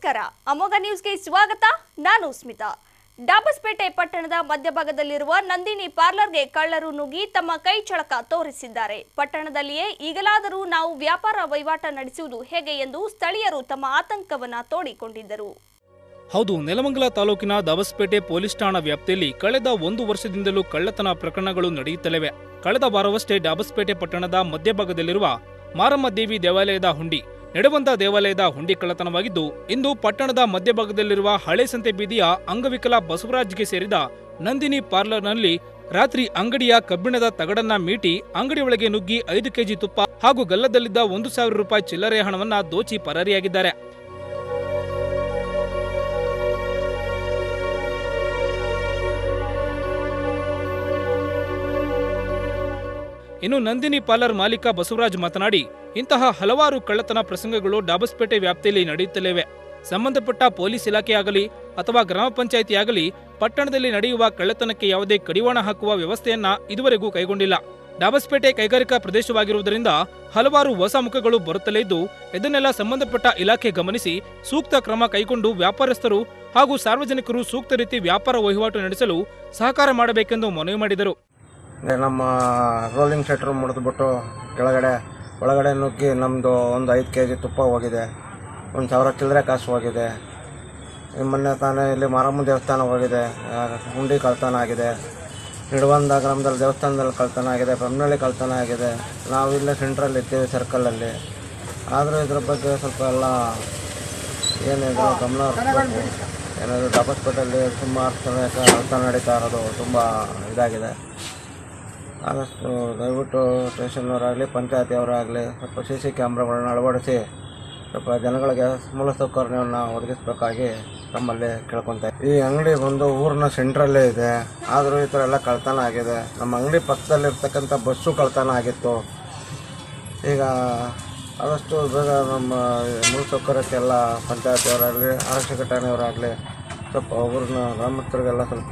ನಮಸ್ಕಾರ ಅಮೋಘ ನ್ಯೂಸ್ಗೆ ಸ್ವಾಗತ ನಾನು ಸ್ಮಿತಾ ಡಾಬಸ್ಪೇಟೆ ಪಟ್ಟಣದ ಮಧ್ಯಭಾಗದಲ್ಲಿರುವ ನಂದಿನಿ ಪಾರ್ಲರ್ಗೆ ಕಳ್ಳರು ನುಗ್ಗಿ ತಮ್ಮ ಕೈ ಚಳಕ ತೋರಿಸಿದ್ದಾರೆ ಪಟ್ಟಣದಲ್ಲಿಯೇ ಈಗಲಾದರೂ ನಾವು ವ್ಯಾಪಾರ ವಹಿವಾಟ ನಡೆಸುವುದು ಹೇಗೆ ಎಂದು ಸ್ಥಳೀಯರು ತಮ್ಮ ಆತಂಕವನ್ನ ತೋಡಿಕೊಂಡಿದ್ದರು ಹೌದು ನೆಲಮಂಗಲ ತಾಲೂಕಿನ ದಾಬಸ್ಪೇಟೆ ಪೊಲೀಸ್ ಠಾಣಾ ವ್ಯಾಪ್ತಿಯಲ್ಲಿ ಕಳೆದ ಒಂದು ವರ್ಷದಿಂದಲೂ ಕಳ್ಳತನ ಪ್ರಕರಣಗಳು ನಡೆಯುತ್ತಲಿವೆ ಕಳೆದ ವಾರವಷ್ಟೇ ಡಾಬಸ್ಪೇಟೆ ಪಟ್ಟಣದ ಮಧ್ಯಭಾಗದಲ್ಲಿರುವ ಮಾರಮ್ಮ ದೇವಿ ದೇವಾಲಯದ ಹುಂಡಿ ನೆಡವಂದ ದೇವಾಲಯದ ಹುಂಡಿ ಕಳ್ಳತನವಾಗಿದ್ದು ಇಂದು ಪಟ್ಟಣದ ಮಧ್ಯಭಾಗದಲ್ಲಿರುವ ಹಳೆ ಸಂತೆ ಬೀದಿಯ ಅಂಗವಿಕಲ ಬಸವರಾಜ್ಗೆ ಸೇರಿದ ನಂದಿನಿ ಪಾರ್ಲರ್ನಲ್ಲಿ ರಾತ್ರಿ ಅಂಗಡಿಯ ಕಬ್ಬಿಣದ ತಗಡನ್ನ ಮೀಟಿ ಅಂಗಡಿ ಒಳಗೆ ನುಗ್ಗಿ ಐದು ಕೆಜಿ ತುಪ್ಪ ಹಾಗೂ ಗಲ್ಲದಲ್ಲಿದ್ದ ಒಂದು ಸಾವಿರ ರೂಪಾಯಿ ಚಿಲ್ಲರೆ ಹಣವನ್ನ ದೋಚಿ ಪರಾರಿಯಾಗಿದ್ದಾರೆ ಇನ್ನು ನಂದಿನಿ ಪಾರ್ಲರ್ ಮಾಲೀಕ ಬಸವರಾಜ್ ಮಾತನಾಡಿ ಇಂತಹ ಹಲವಾರು ಕಳ್ಳತನ ಪ್ರಸಂಗಗಳು ಡಾಬಸ್ಪೇಟೆ ವ್ಯಾಪ್ತಿಯಲ್ಲಿ ನಡೆಯುತ್ತಲಿವೆ ಸಂಬಂಧಪಟ್ಟ ಪೊಲೀಸ್ ಇಲಾಖೆಯಾಗಲಿ ಅಥವಾ ಗ್ರಾಮ ಪಂಚಾಯಿತಿಯಾಗಲಿ ಪಟ್ಟಣದಲ್ಲಿ ನಡೆಯುವ ಕಳ್ಳತನಕ್ಕೆ ಯಾವುದೇ ಕಡಿವಾಣ ಹಾಕುವ ವ್ಯವಸ್ಥೆಯನ್ನ ಇದುವರೆಗೂ ಕೈಗೊಂಡಿಲ್ಲ ಡಾಬಸ್ಪೇಟೆ ಕೈಗಾರಿಕಾ ಪ್ರದೇಶವಾಗಿರುವುದರಿಂದ ಹಲವಾರು ಹೊಸ ಮುಖಗಳು ಬರುತ್ತಲೇ ಇದ್ದು ಇದನ್ನೆಲ್ಲ ಸಂಬಂಧಪಟ್ಟ ಇಲಾಖೆ ಗಮನಿಸಿ ಸೂಕ್ತ ಕ್ರಮ ಕೈಗೊಂಡು ವ್ಯಾಪಾರಸ್ಥರು ಹಾಗೂ ಸಾರ್ವಜನಿಕರು ಸೂಕ್ತ ರೀತಿ ವ್ಯಾಪಾರ ವಹಿವಾಟು ನಡೆಸಲು ಸಹಕಾರ ಮಾಡಬೇಕೆಂದು ಮನವಿ ಮಾಡಿದರು ಅಂದ್ರೆ ನಮ್ಮ ರೋಲಿಂಗ್ ಶೆಟ್ರ್ ಮುಡಿದ್ಬಿಟ್ಟು ಕೆಳಗಡೆ ಒಳಗಡೆ ನುಗ್ಗಿ ನಮ್ಮದು ಒಂದು ಐದು ಕೆ ಜಿ ತುಪ್ಪ ಹೋಗಿದೆ ಒಂದು ಸಾವಿರ ಚಿಲ್ಲರೆ ಕಾಸು ಹೋಗಿದೆ ಈ ಮೊನ್ನೆ ತಾನೇ ಇಲ್ಲಿ ಮಾರಮ್ಮ ದೇವಸ್ಥಾನ ಹೋಗಿದೆ ಆ, ಹುಂಡಿ ಕಳ್ತನ ಆಗಿದೆ ನಿಡುವಂದ ಗ್ರಾಮದಲ್ಲಿ ದೇವಸ್ಥಾನದಲ್ಲಿ ಕಳ್ತನ ಆಗಿದೆ ಬೊಮ್ಮನಹಳ್ಳಿ ಕಳ್ತನ ಆಗಿದೆ ನಾವು ಇಲ್ಲೇ ಸೆಂಟ್ರಲ್ಲಿ ಇದ್ದೀವಿ ಸರ್ಕಲಲ್ಲಿ ಆದರೂ ಇದ್ರ ಬಗ್ಗೆ ಸ್ವಲ್ಪ ಎಲ್ಲ ಏನಿದ್ರು ಗಮನ ಹರಿಸ್ಬೇಕು ಏನಾದರೂ ಡಾಬಸ್ಪೇಟಲ್ಲಿ ಸುಮಾರು ಸಮಯ ಕಳ್ತನ ನಡೀತಾ ಇರೋದು ತುಂಬ ಇದಾಗಿದೆ ಆದಷ್ಟು ದಯವಿಟ್ಟು ಸ್ಟೇಷನ್ನವರಾಗಲಿ ಪಂಚಾಯತಿಯವರಾಗಲಿ ಸ್ವಲ್ಪ ಸಿ ಸಿ ಕ್ಯಾಮ್ರಾಗಳನ್ನ ಅಳವಡಿಸಿ ಸ್ವಲ್ಪ ಜನಗಳಿಗೆ ಮೂಲಸೌಕರ್ಯವನ್ನು ಒದಗಿಸಬೇಕಾಗಿ ತಮ್ಮಲ್ಲಿ ಕೇಳ್ಕೊತಾ ಈ ಅಂಗಡಿ ಬಂದು ಊರಿನ ಸೆಂಟ್ರಲ್ಲೇ ಇದೆ ಆದರೂ ಈ ಥರ ಎಲ್ಲ ಕಳ್ತನ ಆಗಿದೆ ನಮ್ಮ ಅಂಗಡಿ ಪಕ್ಕದಲ್ಲಿರ್ತಕ್ಕಂಥ ಬಸ್ಸು ಕಳ್ತನ ಆಗಿತ್ತು ಈಗ ಆದಷ್ಟು ಬೇಗ ನಮ್ಮ ಮೂಲಸೌಕರ್ಯಕ್ಕೆಲ್ಲ ಪಂಚಾಯತಿಯವರಾಗಲಿ ಆರಕ್ಷಕ ಠಾಣೆಯವರಾಗಲಿ ಸ್ವಲ್ಪ ಊರಿನ ಗ್ರಾಮಸ್ಥರಿಗೆಲ್ಲ ಸ್ವಲ್ಪ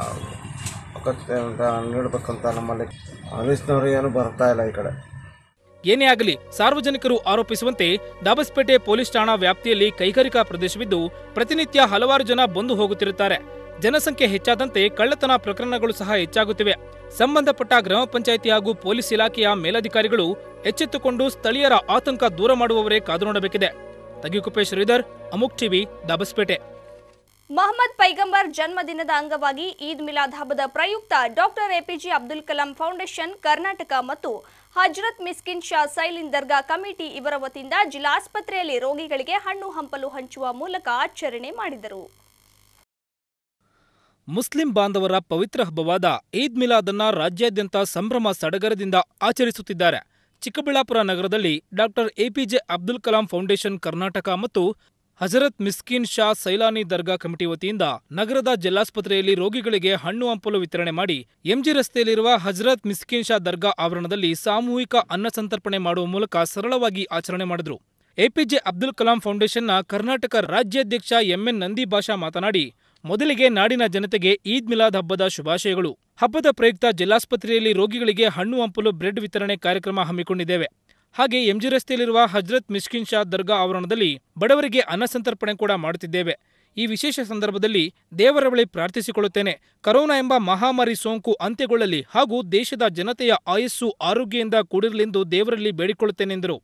ಅವಕಾಶ ಅಂತ ನೀಡಬೇಕಂತ ನಮ್ಮಲ್ಲಿ ಪೊಲೀಸ್ನವರು ಏನು ಬರ್ತಾ ಇಲ್ಲ ಈ ಕಡೆ ಏನೇ ಆಗಲಿ ಸಾರ್ವಜನಿಕರು ಆರೋಪಿಸುವಂತೆ ದಾಬಸ್ಪೇಟೆ ಪೊಲೀಸ್ ಠಾಣಾ ವ್ಯಾಪ್ತಿಯಲ್ಲಿ ಕೈಗಾರಿಕಾ ಪ್ರದೇಶವಿದ್ದು ಪ್ರತಿನಿತ್ಯ ಹಲವಾರು ಜನ ಬಂದು ಹೋಗುತ್ತಿರುತ್ತಾರೆ ಜನಸಂಖ್ಯೆ ಹೆಚ್ಚಾದಂತೆ ಕಳ್ಳತನ ಪ್ರಕರಣಗಳು ಸಹ ಹೆಚ್ಚಾಗುತ್ತಿವೆ ಸಂಬಂಧಪಟ್ಟ ಗ್ರಾಮ ಪಂಚಾಯಿತಿ ಹಾಗೂ ಪೊಲೀಸ್ ಇಲಾಖೆಯ ಮೇಲಧಿಕಾರಿಗಳು ಎಚ್ಚೆತ್ತುಕೊಂಡು ಸ್ಥಳೀಯರ ಆತಂಕ ದೂರ ಮಾಡುವವರೇ ಕಾದು ನೋಡಬೇಕಿದೆ ತಗಿಕುಪ್ಪೆ ಶ್ರೀಧರ್ ಅಮುಕ್ ಟಿವಿ ದಾಬಸ್ಪೇಟೆ ಮಹಮ್ಮದ್ ಪೈಗಂಬರ್ ಜನ್ಮದಿನದ ಅಂಗವಾಗಿ ಈದ್ ಮಿಲಾದ್ ಹಬ್ಬದ ಪ್ರಯುಕ್ತ doctor APJ Abdul Kalam foundation Karnataka ಮತ್ತು ಹಜ್ರತ್ ಮಿಸ್ಕಿನ್ ಶಾ ಸೈಲಿನ್ ದರ್ಗಾ ಕಮಿಟಿ ಇವರ ವತಿಯಿಂದ ಜಿಲ್ಲಾಸ್ಪತ್ರೆಯಲ್ಲಿ ರೋಗಿಗಳಿಗೆ ಹಣ್ಣು ಹಂಪಲು ಹಂಚುವ ಮೂಲಕ ಆಚರಣೆ ಮಾಡಿದರು ಮುಸ್ಲಿಂ ಬಾಂಧವರ ಪವಿತ್ರ ಹಬ್ಬವಾದ ಈದ್ ಮಿಲಾದನ್ನ ರಾಜ್ಯಾದ್ಯಂತ ಸಂಭ್ರಮ ಸಡಗರದಿಂದ ಆಚರಿಸುತ್ತಿದ್ದಾರೆ ಚಿಕ್ಕಬಳ್ಳಾಪುರ ನಗರದಲ್ಲಿ doctor APJ Abdul Kalam foundation Karnataka ಮತ್ತು ಹಜರತ್ ಮಿಸ್ಕಿನ್ ಶಾ ಸೈಲಾನಿ ದರ್ಗಾ ಕಮಿಟಿ ವತಿಯಿಂದ ನಗರದ ಜಿಲ್ಲಾಸ್ಪತ್ರೆಯಲ್ಲಿ ರೋಗಿಗಳಿಗೆ ಹಣ್ಣು ಹಂಪಲು ವಿತರಣೆ ಮಾಡಿ ಎಂಜಿ ರಸ್ತೆಯಲ್ಲಿರುವ ಹಜರತ್ ಮಿಸ್ಕಿನ್ ಶಾ ದರ್ಗಾ ಆವರಣದಲ್ಲಿ ಸಾಮೂಹಿಕ ಅನ್ನ ಸಂತರ್ಪಣೆ ಮಾಡುವ ಮೂಲಕ ಸರಳವಾಗಿ ಆಚರಣೆ ಮಾಡಿದರು ಎಪಿಜೆ ಅಬ್ದುಲ್ ಕಲಾಂ ಫೌಂಡೇಶನ್ನ ಕರ್ನಾಟಕ ರಾಜ್ಯಾಧ್ಯಕ್ಷ ಎಂಎನ್ ನಂದಿ ಭಾಷಾ ಮಾತನಾಡಿ ಮೊದಲಿಗೆ ನಾಡಿನ ಜನತೆಗೆ ಈದ್ ಮಿಲಾದ್ ಹಬ್ಬದ ಶುಭಾಶಯಗಳು ಹಬ್ಬದ ಪ್ರಯುಕ್ತ ಜಿಲ್ಲಾಸ್ಪತ್ರೆಯಲ್ಲಿ ರೋಗಿಗಳಿಗೆ ಹಣ್ಣು ಹಂಪಲು ಬ್ರೆಡ್ ವಿತರಣೆ ಕಾರ್ಯಕ್ರಮ ಹಮ್ಮಿಕೊಂಡಿದ್ದೇವೆ ಹಾಗೆ ಎಂಜಿ ರಸ್ತೆಯಲ್ಲಿರುವ ಹಜ್ರತ್ ಮಿಸ್ಕಿನ್ ಶಾ ದರ್ಗಾ ಆವರಣದಲ್ಲಿ ಬಡವರಿಗೆ ಅನ್ನ ಸಂತರ್ಪಣೆ ಕೂಡ ಮಾಡುತ್ತಿದ್ದೇವೆ ಈ ವಿಶೇಷ ಸಂದರ್ಭದಲ್ಲಿ ದೇವರ ಬಳಿ ಪ್ರಾರ್ಥಿಸಿಕೊಳ್ಳುತ್ತೇನೆ ಕರೋನಾ ಎಂಬ ಮಹಾಮಾರಿ ಸೋಂಕು ಅಂತ್ಯಗೊಳ್ಳಲಿ ಹಾಗೂ ದೇಶದ ಜನತೆಯ ಆಯಸ್ಸು ಆರೋಗ್ಯದಿಂದ ಕೂಡಿರಲೆಂದು ದೇವರಲ್ಲಿ ಬೇಡಿಕೊಳ್ಳುತ್ತೇನೆಂದರು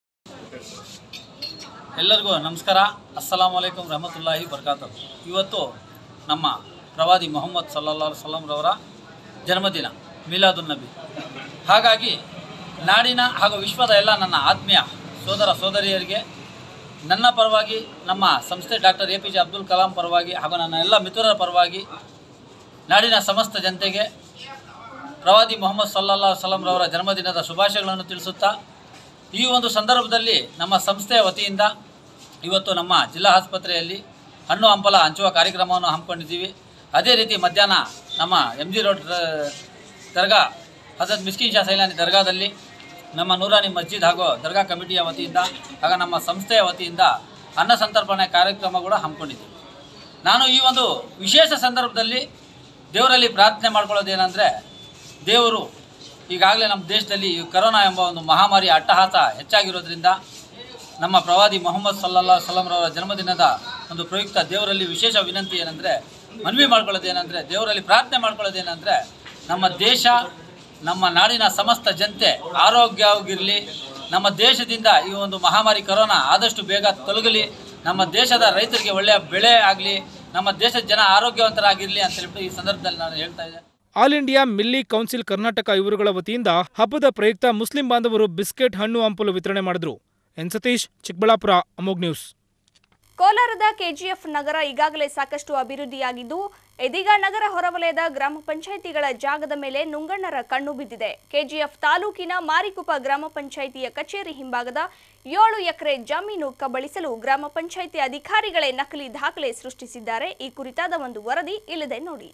ಎಲ್ಲರಿಗೂ ನಮಸ್ಕಾರ ಅಸ್ಸಲಾಂ ವಲೈಕುಮ್ ರಹಮತುಲ್ಲಾಹಿ ಬರ್ಕಾತು ಇವತ್ತು ನಮ್ಮ ಪ್ರವಾದಿ ಮೊಹಮ್ಮದ್ ಸಲ್ಲಲ್ಲಾಹು ಅಲೈಹಿ ವಸಲ್ಲಂ ರವರ ಜನ್ಮದಿನ ಮೀಲಾದುನ್ ನಬಿ ಹಾಗಾಗಿ ನಾಡಿನ ಹಾಗೂ ವಿಶ್ವದ ಎಲ್ಲ ನನ್ನ ಆತ್ಮೀಯ ಸೋದರ ಸೋದರಿಯರಿಗೆ ನನ್ನ ಪರವಾಗಿ ನಮ್ಮ ಸಂಸ್ಥೆ doctor A P J Abdul Kalam ಪರವಾಗಿ ಹಾಗೂ ನನ್ನ ಎಲ್ಲ ಮಿತ್ರರ ಪರವಾಗಿ ನಾಡಿನ ಸಮಸ್ತ ಜನತೆಗೆ ಪ್ರವಾದಿ ಮೊಹಮ್ಮದ್ ಸಲ್ಲಲ್ಲಾಹು ಅಲೈಹಿ ವಸಲ್ಲಂ ರವರ ಜನ್ಮದಿನದ ಶುಭಾಶಯಗಳನ್ನು ತಿಳಿಸುತ್ತಾ ಈ ಒಂದು ಸಂದರ್ಭದಲ್ಲಿ ನಮ್ಮ ಸಂಸ್ಥೆಯ ವತಿಯಿಂದ ಇವತ್ತು ನಮ್ಮ ಜಿಲ್ಲಾ ಆಸ್ಪತ್ರೆಯಲ್ಲಿ ಹಣ್ಣು ಹಂಪಲ ಹಂಚುವ ಕಾರ್ಯಕ್ರಮವನ್ನು ಹಮ್ಮಿಕೊಂಡಿದ್ದೀವಿ ಅದೇ ರೀತಿ ಮಧ್ಯಾಹ್ನ ನಮ್ಮ ಎಮ್ ಜಿ ರೋಡ್ ರ- ದರ್ಗಾ ಹಜರತ್ ಮಿಸ್ಕಿನ್ ಶಾ ಸೈಲಾನಿ ದರ್ಗಾದಲ್ಲಿ ನಮ್ಮ ನೂರಾನಿ ಮಸ್ಜಿದ್ ಹಾಗೂ ದರ್ಗಾ ಕಮಿಟಿಯ ವತಿಯಿಂದ ಹಾಗೂ ನಮ್ಮ ಸಂಸ್ಥೆಯ ವತಿಯಿಂದ ಅನ್ನ ಸಂತರ್ಪಣೆ ಕಾರ್ಯಕ್ರಮ ಕೂಡ ಹಮ್ಮಿಕೊಂಡಿದ್ದೀವಿ ನಾನು ಈ ಒಂದು ವಿಶೇಷ ಸಂದರ್ಭದಲ್ಲಿ ದೇವರಲ್ಲಿ ಪ್ರಾರ್ಥನೆ ಮಾಡ್ಕೊಳ್ಳೋದೇನೆಂದರೆ ದೇವರು ಈಗಾಗಲೇ ನಮ್ಮ ದೇಶದಲ್ಲಿ ಈ ಕರೋನಾ ಎಂಬ ಒಂದು ಮಹಾಮಾರಿ ಅಟ್ಟಹಾಸ ಹೆಚ್ಚಾಗಿರೋದ್ರಿಂದ ನಮ್ಮ ಪ್ರವಾದಿ ಮೊಹಮ್ಮದ್ ಸಲ್ಲಲ್ಲಾ ಸಲಂರವರ ಜನ್ಮದಿನದ ಒಂದು ಪ್ರಯುಕ್ತ ದೇವರಲ್ಲಿ ವಿಶೇಷ ವಿನಂತಿ ಏನಂದರೆ ಮನವಿ ಮಾಡ್ಕೊಳ್ಳೋದೇನೆಂದರೆ ದೇವರಲ್ಲಿ ಪ್ರಾರ್ಥನೆ ಮಾಡ್ಕೊಳ್ಳೋದೇನೆಂದರೆ ನಮ್ಮ ದೇಶ ನಮ್ಮ ನಾಡಿನ ಸಮಸ್ತ ಜನತೆ ಆರೋಗ್ಯವಾಗಿರಲಿ ನಮ್ಮ ದೇಶದಿಂದ ಈ ಒಂದು ಮಹಾಮಾರಿ ಕರೋನಾ ಆದಷ್ಟು ಬೇಗ ತೊಲಗಲಿ ನಮ್ಮ ದೇಶದ ರೈತರಿಗೆ ಒಳ್ಳೆಯ ಬೆಳೆ ಆಗಲಿ ನಮ್ಮ ದೇಶದ ಜನ ಆರೋಗ್ಯವಂತರಾಗಿರಲಿ ಅಂತ ಹೇಳ್ಬಿಟ್ಟು ಈ ಸಂದರ್ಭದಲ್ಲಿ ನಾನು ಹೇಳ್ತಾ ಇದ್ದೆ all India Milli council Karnataka ಇವರುಗಳ ವತಿಯಿಂದ ಹಬ್ಬದ ಪ್ರಯುಕ್ತ ಮುಸ್ಲಿಂ ಬಾಂಧವರು ಬಿಸ್ಕೆಟ್ ಹಣ್ಣು ಹಂಪಲು ವಿತರಣೆ ಮಾಡಿದ್ರು ಎನ್ ಸತೀಶ್ ಚಿಕ್ಕಬಳ್ಳಾಪುರ ಅಮೋಗ್ ನ್ಯೂಸ್ ಕೋಲಾರದ ಕೆಜಿಎಫ್ ನಗರ ಈಗಾಗಲೇ ಸಾಕಷ್ಟು ಅಭಿವೃದ್ಧಿಯಾಗಿದ್ದು ಇದೀಗ ನಗರ ಹೊರವಲಯದ ಗ್ರಾಮ ಪಂಚಾಯಿತಿಗಳ ಜಾಗದ ಮೇಲೆ ನುಂಗಣ್ಣರ ಕಣ್ಣು ಬಿದ್ದಿದೆ ಕೆಜಿಎಫ್ ತಾಲೂಕಿನ ಮಾರಿಕುಪ ಗ್ರಾಮ ಪಂಚಾಯಿತಿಯ ಕಚೇರಿ ಹಿಂಭಾಗದ ಏಳು ಎಕರೆ ಜಮೀನು ಕಬಳಿಸಲು ಗ್ರಾಮ ಪಂಚಾಯಿತಿ ಅಧಿಕಾರಿಗಳೇ ನಕಲಿ ದಾಖಲೆ ಸೃಷ್ಟಿಸಿದ್ದಾರೆ ಈ ಕುರಿತಾದ ಒಂದು ವರದಿ ಇಲ್ಲಿದೆ ನೋಡಿ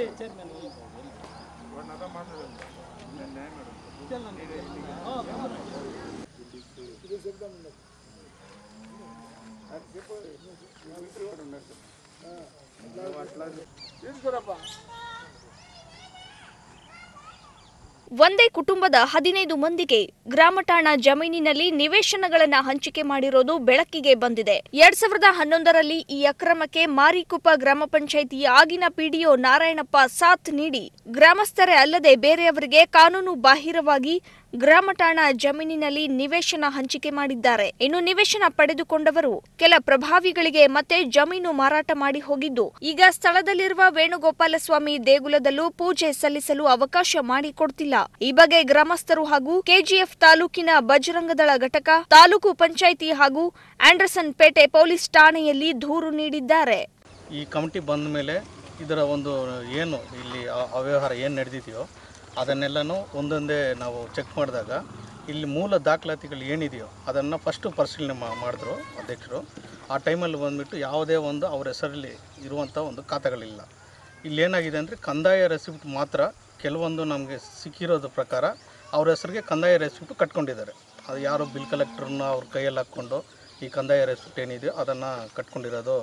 ಒಂದೇ ಕುಟುಂಬದ ಹದಿನೈದು ಮಂದಿಗೆ ಗ್ರಾಮಠಾಣ ಜಮೀನಿನಲ್ಲಿ ನಿವೇಶನಗಳನ್ನ ಹಂಚಿಕೆ ಮಾಡಿರೋದು ಬೆಳಕಿಗೆ ಬಂದಿದೆ ಎರಡ್ ಸಾವಿರದ ಹನ್ನೊಂದರಲ್ಲಿ ಈ ಅಕ್ರಮಕ್ಕೆ ಮಾರಿಕುಪ್ಪ ಗ್ರಾಮ ಪಂಚಾಯಿತಿಯ ಆಗಿನ ಪಿಡಿಒ ನಾರಾಯಣಪ್ಪ ಸಾಥ್ ನೀಡಿ ಗ್ರಾಮಸ್ಥರೇ ಅಲ್ಲದೆ ಬೇರೆಯವರಿಗೆ ಕಾನೂನು ಬಾಹಿರವಾಗಿ ಗ್ರಾಮಠಾಣ ಜಮೀನಿನಲ್ಲಿ ನಿವೇಶನ ಹಂಚಿಕೆ ಮಾಡಿದ್ದಾರೆ ಇನ್ನು ನಿವೇಶನ ಪಡೆದುಕೊಂಡವರು ಕೆಲ ಪ್ರಭಾವಿಗಳಿಗೆ ಮತ್ತೆ ಜಮೀನು ಮಾರಾಟ ಮಾಡಿ ಹೋಗಿದ್ದು ಈಗ ಸ್ಥಳದಲ್ಲಿರುವ ವೇಣುಗೋಪಾಲ ಸ್ವಾಮಿ ದೇಗುಲದಲ್ಲೂ ಪೂಜೆ ಸಲ್ಲಿಸಲು ಅವಕಾಶ ಮಾಡಿಕೊಡ್ತಿಲ್ಲ ಈ ಬಗ್ಗೆ ಗ್ರಾಮಸ್ಥರು ಹಾಗೂ ಕೆಜಿಎಫ್ ತಾಲೂಕಿನ ಬಜರಂಗದಳ ಘಟಕ ತಾಲೂಕು ಪಂಚಾಯಿತಿ ಹಾಗೂ ಆಂಡರ್ಸನ್ ಪೇಟೆ ಪೊಲೀಸ್ ಠಾಣೆಯಲ್ಲಿ ದೂರು ನೀಡಿದ್ದಾರೆ ಈ ಕಮಿಟಿ ಬಂದ ಮೇಲೆ ಇದರ ಒಂದು ಏನು ಇಲ್ಲಿ ಅ- ಅವ್ಯವಹಾರ ಏನು ನಡೆದಿದೆಯೋ ಅದನ್ನೆಲ್ಲನೂ ಒಂದೊಂದೇ ನಾವು ಚೆಕ್ ಮಾಡಿದಾಗ ಇಲ್ಲಿ ಮೂಲ ದಾಖಲಾತಿಗಳು ಏನಿದೆಯೋ ಅದನ್ನು ಫಸ್ಟು ಪರಿಶೀಲನೆ ಮಾ- ಮಾಡಿದ್ರು ಅಧ್ಯಕ್ಷರು ಆ ಟೈಮಲ್ಲಿ ಬಂದುಬಿಟ್ಟು ಯಾವುದೇ ಒಂದು ಅವ್ರ ಹೆಸರಲ್ಲಿ ಇರುವಂಥ ಒಂದು ಖಾತೆಗಳಿಲ್ಲ ಇಲ್ಲೇನಾಗಿದೆ ಅಂದರೆ ಕಂದಾಯ ರೆಸಿಪ್ಟ್ ಮಾತ್ರ ಕೆಲವೊಂದು ನಮಗೆ ಸಿಕ್ಕಿರೋದ್ರ ಪ್ರಕಾರ ಅವ್ರ ಹೆಸರಿಗೆ ಕಂದಾಯ ರೆಸಿಪ್ಟ್ ಕಟ್ಕೊಂಡಿದ್ದಾರೆ ಅದು ಯಾರೋ ಬಿಲ್ ಕಲೆಕ್ಟ್ರನ್ನ ಅವ್ರ ಕೈಯಲ್ಲಿ ಹಾಕ್ಕೊಂಡು ಈ ಕಂದಾಯ ರೆಸಿಪ್ಟ್ ಏನಿದೆಯೋ ಅದನ್ನು ಕಟ್ಕೊಂಡಿರೋದು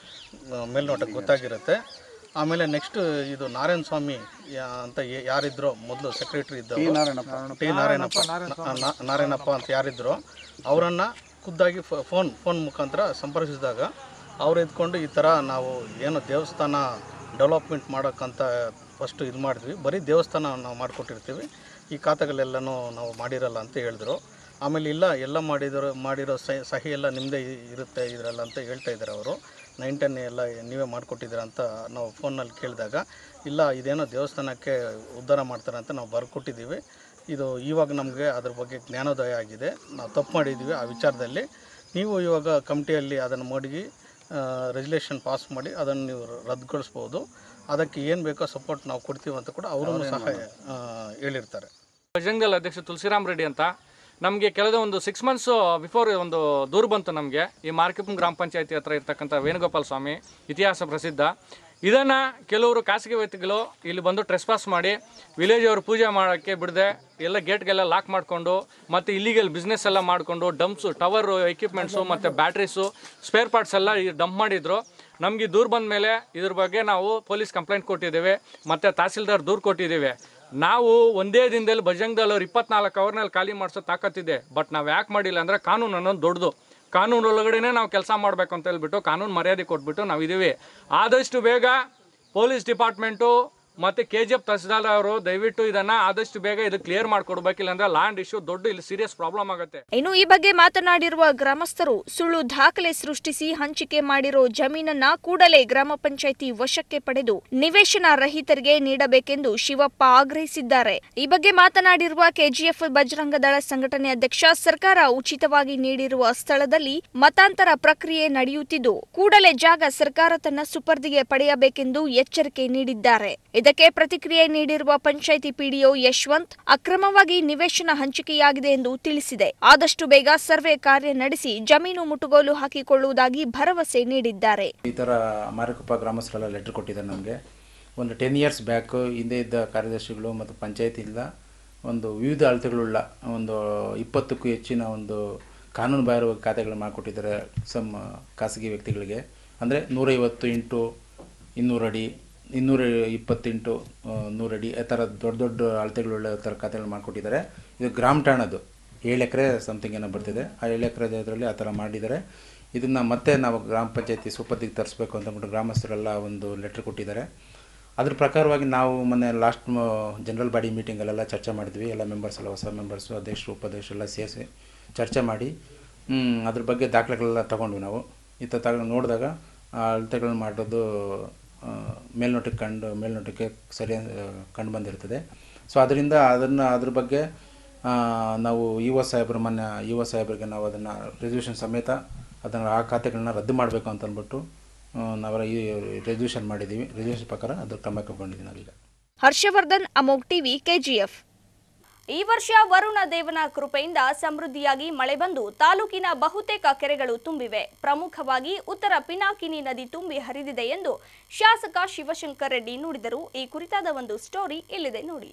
ಆ, ಮೇಲ್ನೋಟಕ್ಕೆ ಗೊತ್ತಾಗಿರುತ್ತೆ ಆಮೇಲೆ ನೆಕ್ಸ್ಟ್ ಇದು ನಾರಾಯಣ ಸ್ವಾಮಿ ಯಾ- ಅಂತ ಯಾ- ಯಾರಿದ್ರೋ ಮೊದಲು ಸೆಕ್ರೆಟರಿ ಇದ್ದವರು ಟಿ ನಾರಾಯಣಪ್ಪ ನಾ- ನಾ- ನಾರಾಯಣಪ್ಪ ಅಂತ ಯಾರಿದ್ರೋ ಅವರನ್ನು ಖುದ್ದಾಗಿ ಫ- ಫೋನ್ ಫೋನ್ ಮುಖಾಂತರ ಸಂಪರ್ಕಿಸಿದಾಗ ಅವ್ರು ಇದ್ಕೊಂಡು ಈ ಥರ ನಾವು ಏನು ದೇವಸ್ಥಾನ ಡೆವಲಪ್ಮೆಂಟ್ ಮಾಡೋಕ್ಕಂತ ಫಸ್ಟು ಇದು ಮಾಡಿದ್ವಿ ಬರೀ ದೇವಸ್ಥಾನ ನಾವು ಮಾಡಿಕೊಟ್ಟಿರ್ತೀವಿ ಈ ಖಾತೆಗಳೆಲ್ಲನೂ ನಾವು ಮಾಡಿರಲ್ಲ ಅಂತ ಹೇಳಿದ್ರು ಆಮೇಲೆ ಇಲ್ಲ ಎಲ್ಲ ಮಾಡಿದ್ರು ಮಾಡಿರೋ ಸಹಿ ಸಹಿ ಎಲ್ಲ ನಿಮ್ಮದೇ ಇರುತ್ತೆ ಇದರಲ್ಲ ಅಂತ ಹೇಳ್ತಾ ಇದ್ದಾರೆ ಅವರು ನೈನ್ ಟೆನ್ ಎಲ್ಲ ನೀವೇ ಮಾಡಿಕೊಟ್ಟಿದ್ದೀರ ಅಂತ ನಾವು ಫೋನಲ್ಲಿ ಕೇಳಿದಾಗ ಇಲ್ಲ ಇದೇನೋ ದೇವಸ್ಥಾನಕ್ಕೆ ಉದ್ಧಾರ ಮಾಡ್ತಾರೆ ಅಂತ ನಾವು ಬರ್ಕೊಟ್ಟಿದ್ದೀವಿ ಇದು ಇವಾಗ ನಮಗೆ ಅದ್ರ ಬಗ್ಗೆ ಜ್ಞಾನೋದಯ ಆಗಿದೆ ನಾವು ತಪ್ಪು ಮಾಡಿದ್ದೀವಿ ಆ ವಿಚಾರದಲ್ಲಿ ನೀವು ಇವಾಗ ಕಮಿಟಿಯಲ್ಲಿ ಅದನ್ನು ಮಡಗಿ ರೆಜುಲೇಷನ್ ಪಾಸ್ ಮಾಡಿ ಅದನ್ನು ನೀವು ರದ್ದುಗೊಳಿಸ್ಬೋದು ಅದಕ್ಕೆ ಏನು ಬೇಕೋ ಸಪೋರ್ಟ್ ನಾವು ಕೊಡ್ತೀವಿ ಅಂತ ಕೂಡ ಅವರು ಸಹ ಆ, ಹೇಳಿರ್ತಾರೆ ಬಜರಂಗಲ್ ಅಧ್ಯಕ್ಷ ತುಳಸಿರಾಮ್ ರೆಡ್ಡಿ ಅಂತ ನಮಗೆ ಕಳೆದ ಒಂದು ಸಿಕ್ಸ್ ಮಂತ್ಸು ಬಿಫೋರ್ ಒಂದು ದೂರು ಬಂತು ನಮಗೆ ಈ ಮಾರ್ಕಿಪುಂ ಗ್ರಾಮ ಪಂಚಾಯತಿ ಹತ್ರ ಇರ್ತಕ್ಕಂಥ ವೇಣುಗೋಪಾಲ ಸ್ವಾಮಿ ಇತಿಹಾಸ ಪ್ರಸಿದ್ಧ ಇದನ್ನು ಕೆಲವರು ಖಾಸಗಿ ವ್ಯಕ್ತಿಗಳು ಇಲ್ಲಿ ಬಂದು ಟ್ರೆಸ್ಪಾಸ್ ಮಾಡಿ ವಿಲೇಜ್ ಅವರು ಪೂಜೆ ಮಾಡೋಕ್ಕೆ ಬಿಡದೆ ಎಲ್ಲ ಗೇಟ್ಗೆಲ್ಲ ಲಾಕ್ ಮಾಡಿಕೊಂಡು ಮತ್ತು ಇಲ್ಲಿಗಲ್ ಬಿಸ್ನೆಸ್ ಎಲ್ಲ ಮಾಡಿಕೊಂಡು ಡಂಪ್ಸು ಟವರ್ ಎಕ್ವಿಪ್ಮೆಂಟ್ಸು ಮತ್ತು ಬ್ಯಾಟ್ರೀಸು ಸ್ಪೇರ್ ಪಾರ್ಟ್ಸ್ ಎಲ್ಲ ಡಂಪ್ ಮಾಡಿದ್ರು ನಮಗೆ ದೂರ ಬಂದ ಮೇಲೆ ಇದ್ರ ಬಗ್ಗೆ ನಾವು ಪೊಲೀಸ್ ಕಂಪ್ಲೇಂಟ್ ಕೊಟ್ಟಿದ್ದೇವೆ ಮತ್ತು ತಹಸೀಲ್ದಾರ್ ದೂರು ಕೊಟ್ಟಿದ್ದೇವೆ ನಾವು ಒಂದೇ ದಿನದಲ್ಲಿ ಬಜರಂಗದಲ್ಲಿ ಅವ್ರು ಇಪ್ಪತ್ನಾಲ್ಕು ಅವರ್ನಲ್ಲಿ ಖಾಲಿ ಮಾಡಿಸೋ ತಾಕತ್ತಿದೆ ಬಟ್ ನಾವು ಯಾಕೆ ಮಾಡಿಲ್ಲ ಅಂದರೆ ಕಾನೂನು ಅನ್ನೋದು ದೊಡ್ಡದು ಕಾನೂನು ಒಳಗಡೆನೇ ನಾವು ಕೆಲಸ ಮಾಡಬೇಕು ಅಂತ ಹೇಳ್ಬಿಟ್ಟು ಕಾನೂನು ಮರ್ಯಾದೆ ಕೊಟ್ಬಿಟ್ಟು ನಾವು ಇದೀವಿ ಆದಷ್ಟು ಬೇಗ ಪೊಲೀಸ್ ಡಿಪಾರ್ಟ್ಮೆಂಟು ಮತ್ತು ಕೆ ಜಿ ಎಫ್ ತಹಸೀಲ್ದಾರ್ ಅವರು ದಯವಿಟ್ಟು ಇದನ್ನು ಆದಷ್ಟು ಬೇಗ ಇದು ಕ್ಲಿಯರ್ ಮಾಡಿಕೊಡ್ಬೇಕಿಲ್ಲ ಅಂದರೆ ಲ್ಯಾಂಡ್ ಇಶ್ಯೂ ದೊಡ್ಡ ಇಲ್ಲಿ ಸೀರಿಯಸ್ ಪ್ರಾಬ್ಲಮ್ ಆಗುತ್ತೆ ಇನ್ನು ಈ ಬಗ್ಗೆ ಮಾತನಾಡಿರುವ ಗ್ರಾಮಸ್ಥರು ಸುಳ್ಳು ದಾಖಲೆ ಸೃಷ್ಟಿಸಿ ಹಂಚಿಕೆ ಮಾಡಿರೋ ಜಮೀನನ್ನ ಕೂಡಲೇ ಗ್ರಾಮ ಪಂಚಾಯಿತಿ ವಶಕ್ಕೆ ಪಡೆದು ನಿವೇಶನ ರಹಿತರಿಗೆ ನೀಡಬೇಕೆಂದು ಶಿವಪ್ಪ ಆಗ್ರಹಿಸಿದ್ದಾರೆ ಈ ಬಗ್ಗೆ ಮಾತನಾಡಿರುವ ಕೆಜಿಎಫ್ ಬಜರಂಗ ದಳ ಸಂಘಟನೆ ಅಧ್ಯಕ್ಷ ಸರ್ಕಾರ ಉಚಿತವಾಗಿ ನೀಡಿರುವ ಸ್ಥಳದಲ್ಲಿ ಮತಾಂತರ ಪ್ರಕ್ರಿಯೆ ನಡೆಯುತ್ತಿದ್ದು ಕೂಡಲೇ ಜಾಗ ಸರ್ಕಾರ ತನ್ನ ಸುಪರ್ದಿಗೆ ಪಡೆಯಬೇಕೆಂದು ಎಚ್ಚರಿಕೆ ನೀಡಿದ್ದಾರೆ ಇದಕ್ಕೆ ಪ್ರತಿಕ್ರಿಯೆ ನೀಡಿರುವ ಪಂಚಾಯಿತಿ ಪಿಡಿಒ ಯಶವಂತ್ ಅಕ್ರಮವಾಗಿ ನಿವೇಶನ ಹಂಚಿಕೆಯಾಗಿದೆ ಎಂದು ತಿಳಿಸಿದೆ ಆದಷ್ಟು ಬೇಗ ಸರ್ವೆ ಕಾರ್ಯ ನಡೆಸಿ ಜಮೀನು ಮುಟ್ಟುಗೋಲು ಹಾಕಿಕೊಳ್ಳುವುದಾಗಿ ಭರವಸೆ ನೀಡಿದ್ದಾರೆ ಈ ಥರ ಮಾರಿಕೊಪ್ಪ ಗ್ರಾಮಸ್ಥರೆಲ್ಲ ಲೆಟ್ರ್ ಕೊಟ್ಟಿದ್ದಾರೆ ನಮಗೆ ಒಂದು ಟೆನ್ ಇಯರ್ಸ್ ಬ್ಯಾಕು ಹಿಂದೆ ಇದ್ದ ಕಾರ್ಯದರ್ಶಿಗಳು ಮತ್ತು ಪಂಚಾಯತಿಯಿಂದ ಒಂದು ವಿವಿಧ ಅಳತೆಗಳುಳ್ಳ ಒಂದು ಇಪ್ಪತ್ತಕ್ಕೂ ಹೆಚ್ಚಿನ ಒಂದು ಕಾನೂನು ಬಾಹಿರ ಖಾತೆಗಳು ಮಾಡಿಕೊಟ್ಟಿದ್ದಾರೆ ಸಮ್ ಖಾಸಗಿ ವ್ಯಕ್ತಿಗಳಿಗೆ ಅಂದರೆ ನೂರೈವತ್ತು ಇಂಟು ಇನ್ನೂರು ಅಡಿ ಇನ್ನೂರ ಇಪ್ಪತ್ತೆಂಟು ಆ, ನೂರಡಿ ಆ ಥರ ದೊಡ್ಡ ದೊಡ್ಡ ಅಳತೆಗಳುಳ್ಳ ಥರ ಖಾತೆಗಳು ಮಾಡಿಕೊಟ್ಟಿದ್ದಾರೆ ಇದು ಗ್ರಾಮ ಠಾಣದು ಏಳು ಎಕರೆ ಸಮಥಿಂಗ್ ಏನೋ ಬರ್ತಿದೆ ಆ ಏಳು ಎಕರೆ ಇದರಲ್ಲಿ ಆ ಥರ ಮಾಡಿದ್ದಾರೆ ಇದನ್ನು ಮತ್ತೆ ನಾವು ಗ್ರಾಮ ಪಂಚಾಯತಿ ಸುಪತ್ತಿಗೆ ತರಿಸ್ಬೇಕು ಅಂತಂದ್ಬಿಟ್ಟು ಗ್ರಾಮಸ್ಥರೆಲ್ಲ ಒಂದು ಲೆಟ್ರ್ ಕೊಟ್ಟಿದ್ದಾರೆ ಅದ್ರ ಪ್ರಕಾರವಾಗಿ ನಾವು ಮೊನ್ನೆ ಲಾಸ್ಟ್ ಜನರಲ್ ಬಾಡಿ ಮೀಟಿಂಗಲ್ಲೆಲ್ಲ ಚರ್ಚೆ ಮಾಡಿದ್ವಿ ಎಲ್ಲ ಮೆಂಬರ್ಸ್ ಎಲ್ಲ ಹೊಸ ಮೆಂಬರ್ಸು ಅಧ್ಯಕ್ಷರು ಉಪಾಧ್ಯಕ್ಷರು ಎಲ್ಲ ಸೇರಿಸಿ ಚರ್ಚೆ ಮಾಡಿ ಹ್ಮ್, ಅದ್ರ ಬಗ್ಗೆ ದಾಖಲೆಗಳೆಲ್ಲ ತಗೊಂಡ್ವಿ ನಾವು ಈ ಥರ ತಗೊಂಡು ನೋಡಿದಾಗ ಆ ಅಳತೆಗಳನ್ನ ಮಾಡೋದು ಆ, ಮೇಲ್ನೋಟಕ್ಕೆ ಕಂಡು ಮೇಲ್ನೋಟಕ್ಕೆ ಸರಿಯಾಗಿ ಕಂಡು ಬಂದಿರ್ತದೆ ಸೊ ಅದರಿಂದ ಅದನ್ನು ಅದ್ರ ಬಗ್ಗೆ ಆ, ನಾವು ಇ ಒ ಸಾಹೇಬ್ರ ಮೊನ್ನೆ ಇ ಒ ಸಾಹೇಬ್ರಿಗೆ ನಾವು ಅದನ್ನು ರೆಸಲ್ಯೂಷನ್ ಸಮೇತ ಅದನ್ನು ಆ ಖಾತೆಗಳನ್ನ ರದ್ದು ಮಾಡಬೇಕು ಅಂತ ಅಂದ್ಬಿಟ್ಟು ಆ, ನಾವೆಲ್ಲ ಈ ರೆಸಲ್ಯೂಷನ್ ಮಾಡಿದ್ದೀವಿ ರೆಸಲ್ಯೂಷನ್ ಪ್ರಕಾರ ಅದು ಕ್ರಮ ಕೈಗೊಂಡಿದ್ದೀವಿ ನಾವೀಗ ಹರ್ಷವರ್ಧನ್ ಅಮೋಕ್ ಟಿವಿ ಕೆಜಿಎಫ್ ಈ ವರ್ಷ ವರುಣ ದೇವನ ಕೃಪೆಯಿಂದ ಸಮೃದ್ಧಿಯಾಗಿ ಮಳೆ ಬಂದು ತಾಲೂಕಿನ ಬಹುತೇಕ ಕೆರೆಗಳು ತುಂಬಿವೆ ಪ್ರಮುಖವಾಗಿ ಉತ್ತರ ಪಿನಾಕಿನಿ ನದಿ ತುಂಬಿ ಹರಿದಿದೆ ಎಂದು ಶಾಸಕ ಶಿವಶಂಕರ್ ರೆಡ್ಡಿ ನುಡಿದರು ಈ ಕುರಿತಾದ ಒಂದು ಸ್ಟೋರಿ ಇಲ್ಲಿದೆ ನೋಡಿ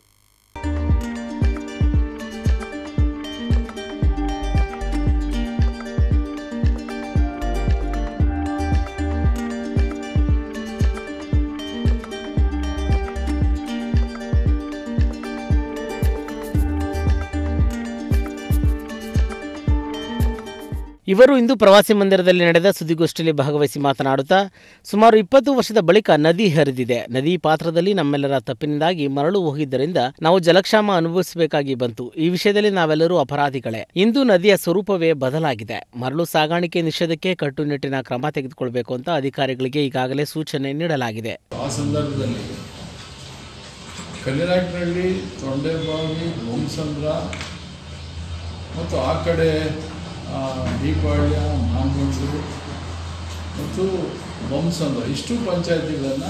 ಇವರು ಇಂದು ಪ್ರವಾಸಿ ಮಂದಿರದಲ್ಲಿ ನಡೆದ ಸುದ್ದಿಗೋಷ್ಠಿಯಲ್ಲಿ ಭಾಗವಹಿಸಿ ಮಾತನಾಡುತ್ತಾ ಸುಮಾರು ಇಪ್ಪತ್ತು ವರ್ಷದ ಬಳಿಕ ನದಿ ಹರಿದಿದೆ ನದಿ ಪಾತ್ರದಲ್ಲಿ ನಮ್ಮೆಲ್ಲರ ತಪ್ಪಿನಿಂದಾಗಿ ಮರಳು ಹೋಗಿದ್ದರಿಂದ ನಾವು ಜಲಕ್ಷಾಮ ಅನುಭವಿಸಬೇಕಾಗಿ ಬಂತು ಈ ವಿಷಯದಲ್ಲಿ ನಾವೆಲ್ಲರೂ ಅಪರಾಧಿಗಳೇ ಇಂದು ನದಿಯ ಸ್ವರೂಪವೇ ಬದಲಾಗಿದೆ ಮರಳು ಸಾಗಾಣಿಕೆ ನಿಷೇಧಕ್ಕೆ ಕಟ್ಟುನಿಟ್ಟಿನ ಕ್ರಮ ತೆಗೆದುಕೊಳ್ಬೇಕು ಅಂತ ಅಧಿಕಾರಿಗಳಿಗೆ ಈಗಾಗಲೇ ಸೂಚನೆ ನೀಡಲಾಗಿದೆ ಆ ಸಂದರ್ಭದಲ್ಲಿ ಕಲ್ಲಿನಾಟಿನಲ್ಲಿ ತೊಂಡೆಬಾವಿ ಬೊಮ್ಮಸಂದ್ರ ಮತ್ತು ಆ ಕಡೆ ಆ, ದೀಪಾವಳಿಯ ಮಾನ್ಗಂಡು ಮತ್ತು ಬೊಮ್ಮಸಂದ್ರ ಇಷ್ಟು ಪಂಚಾಯತಿಗಳನ್ನು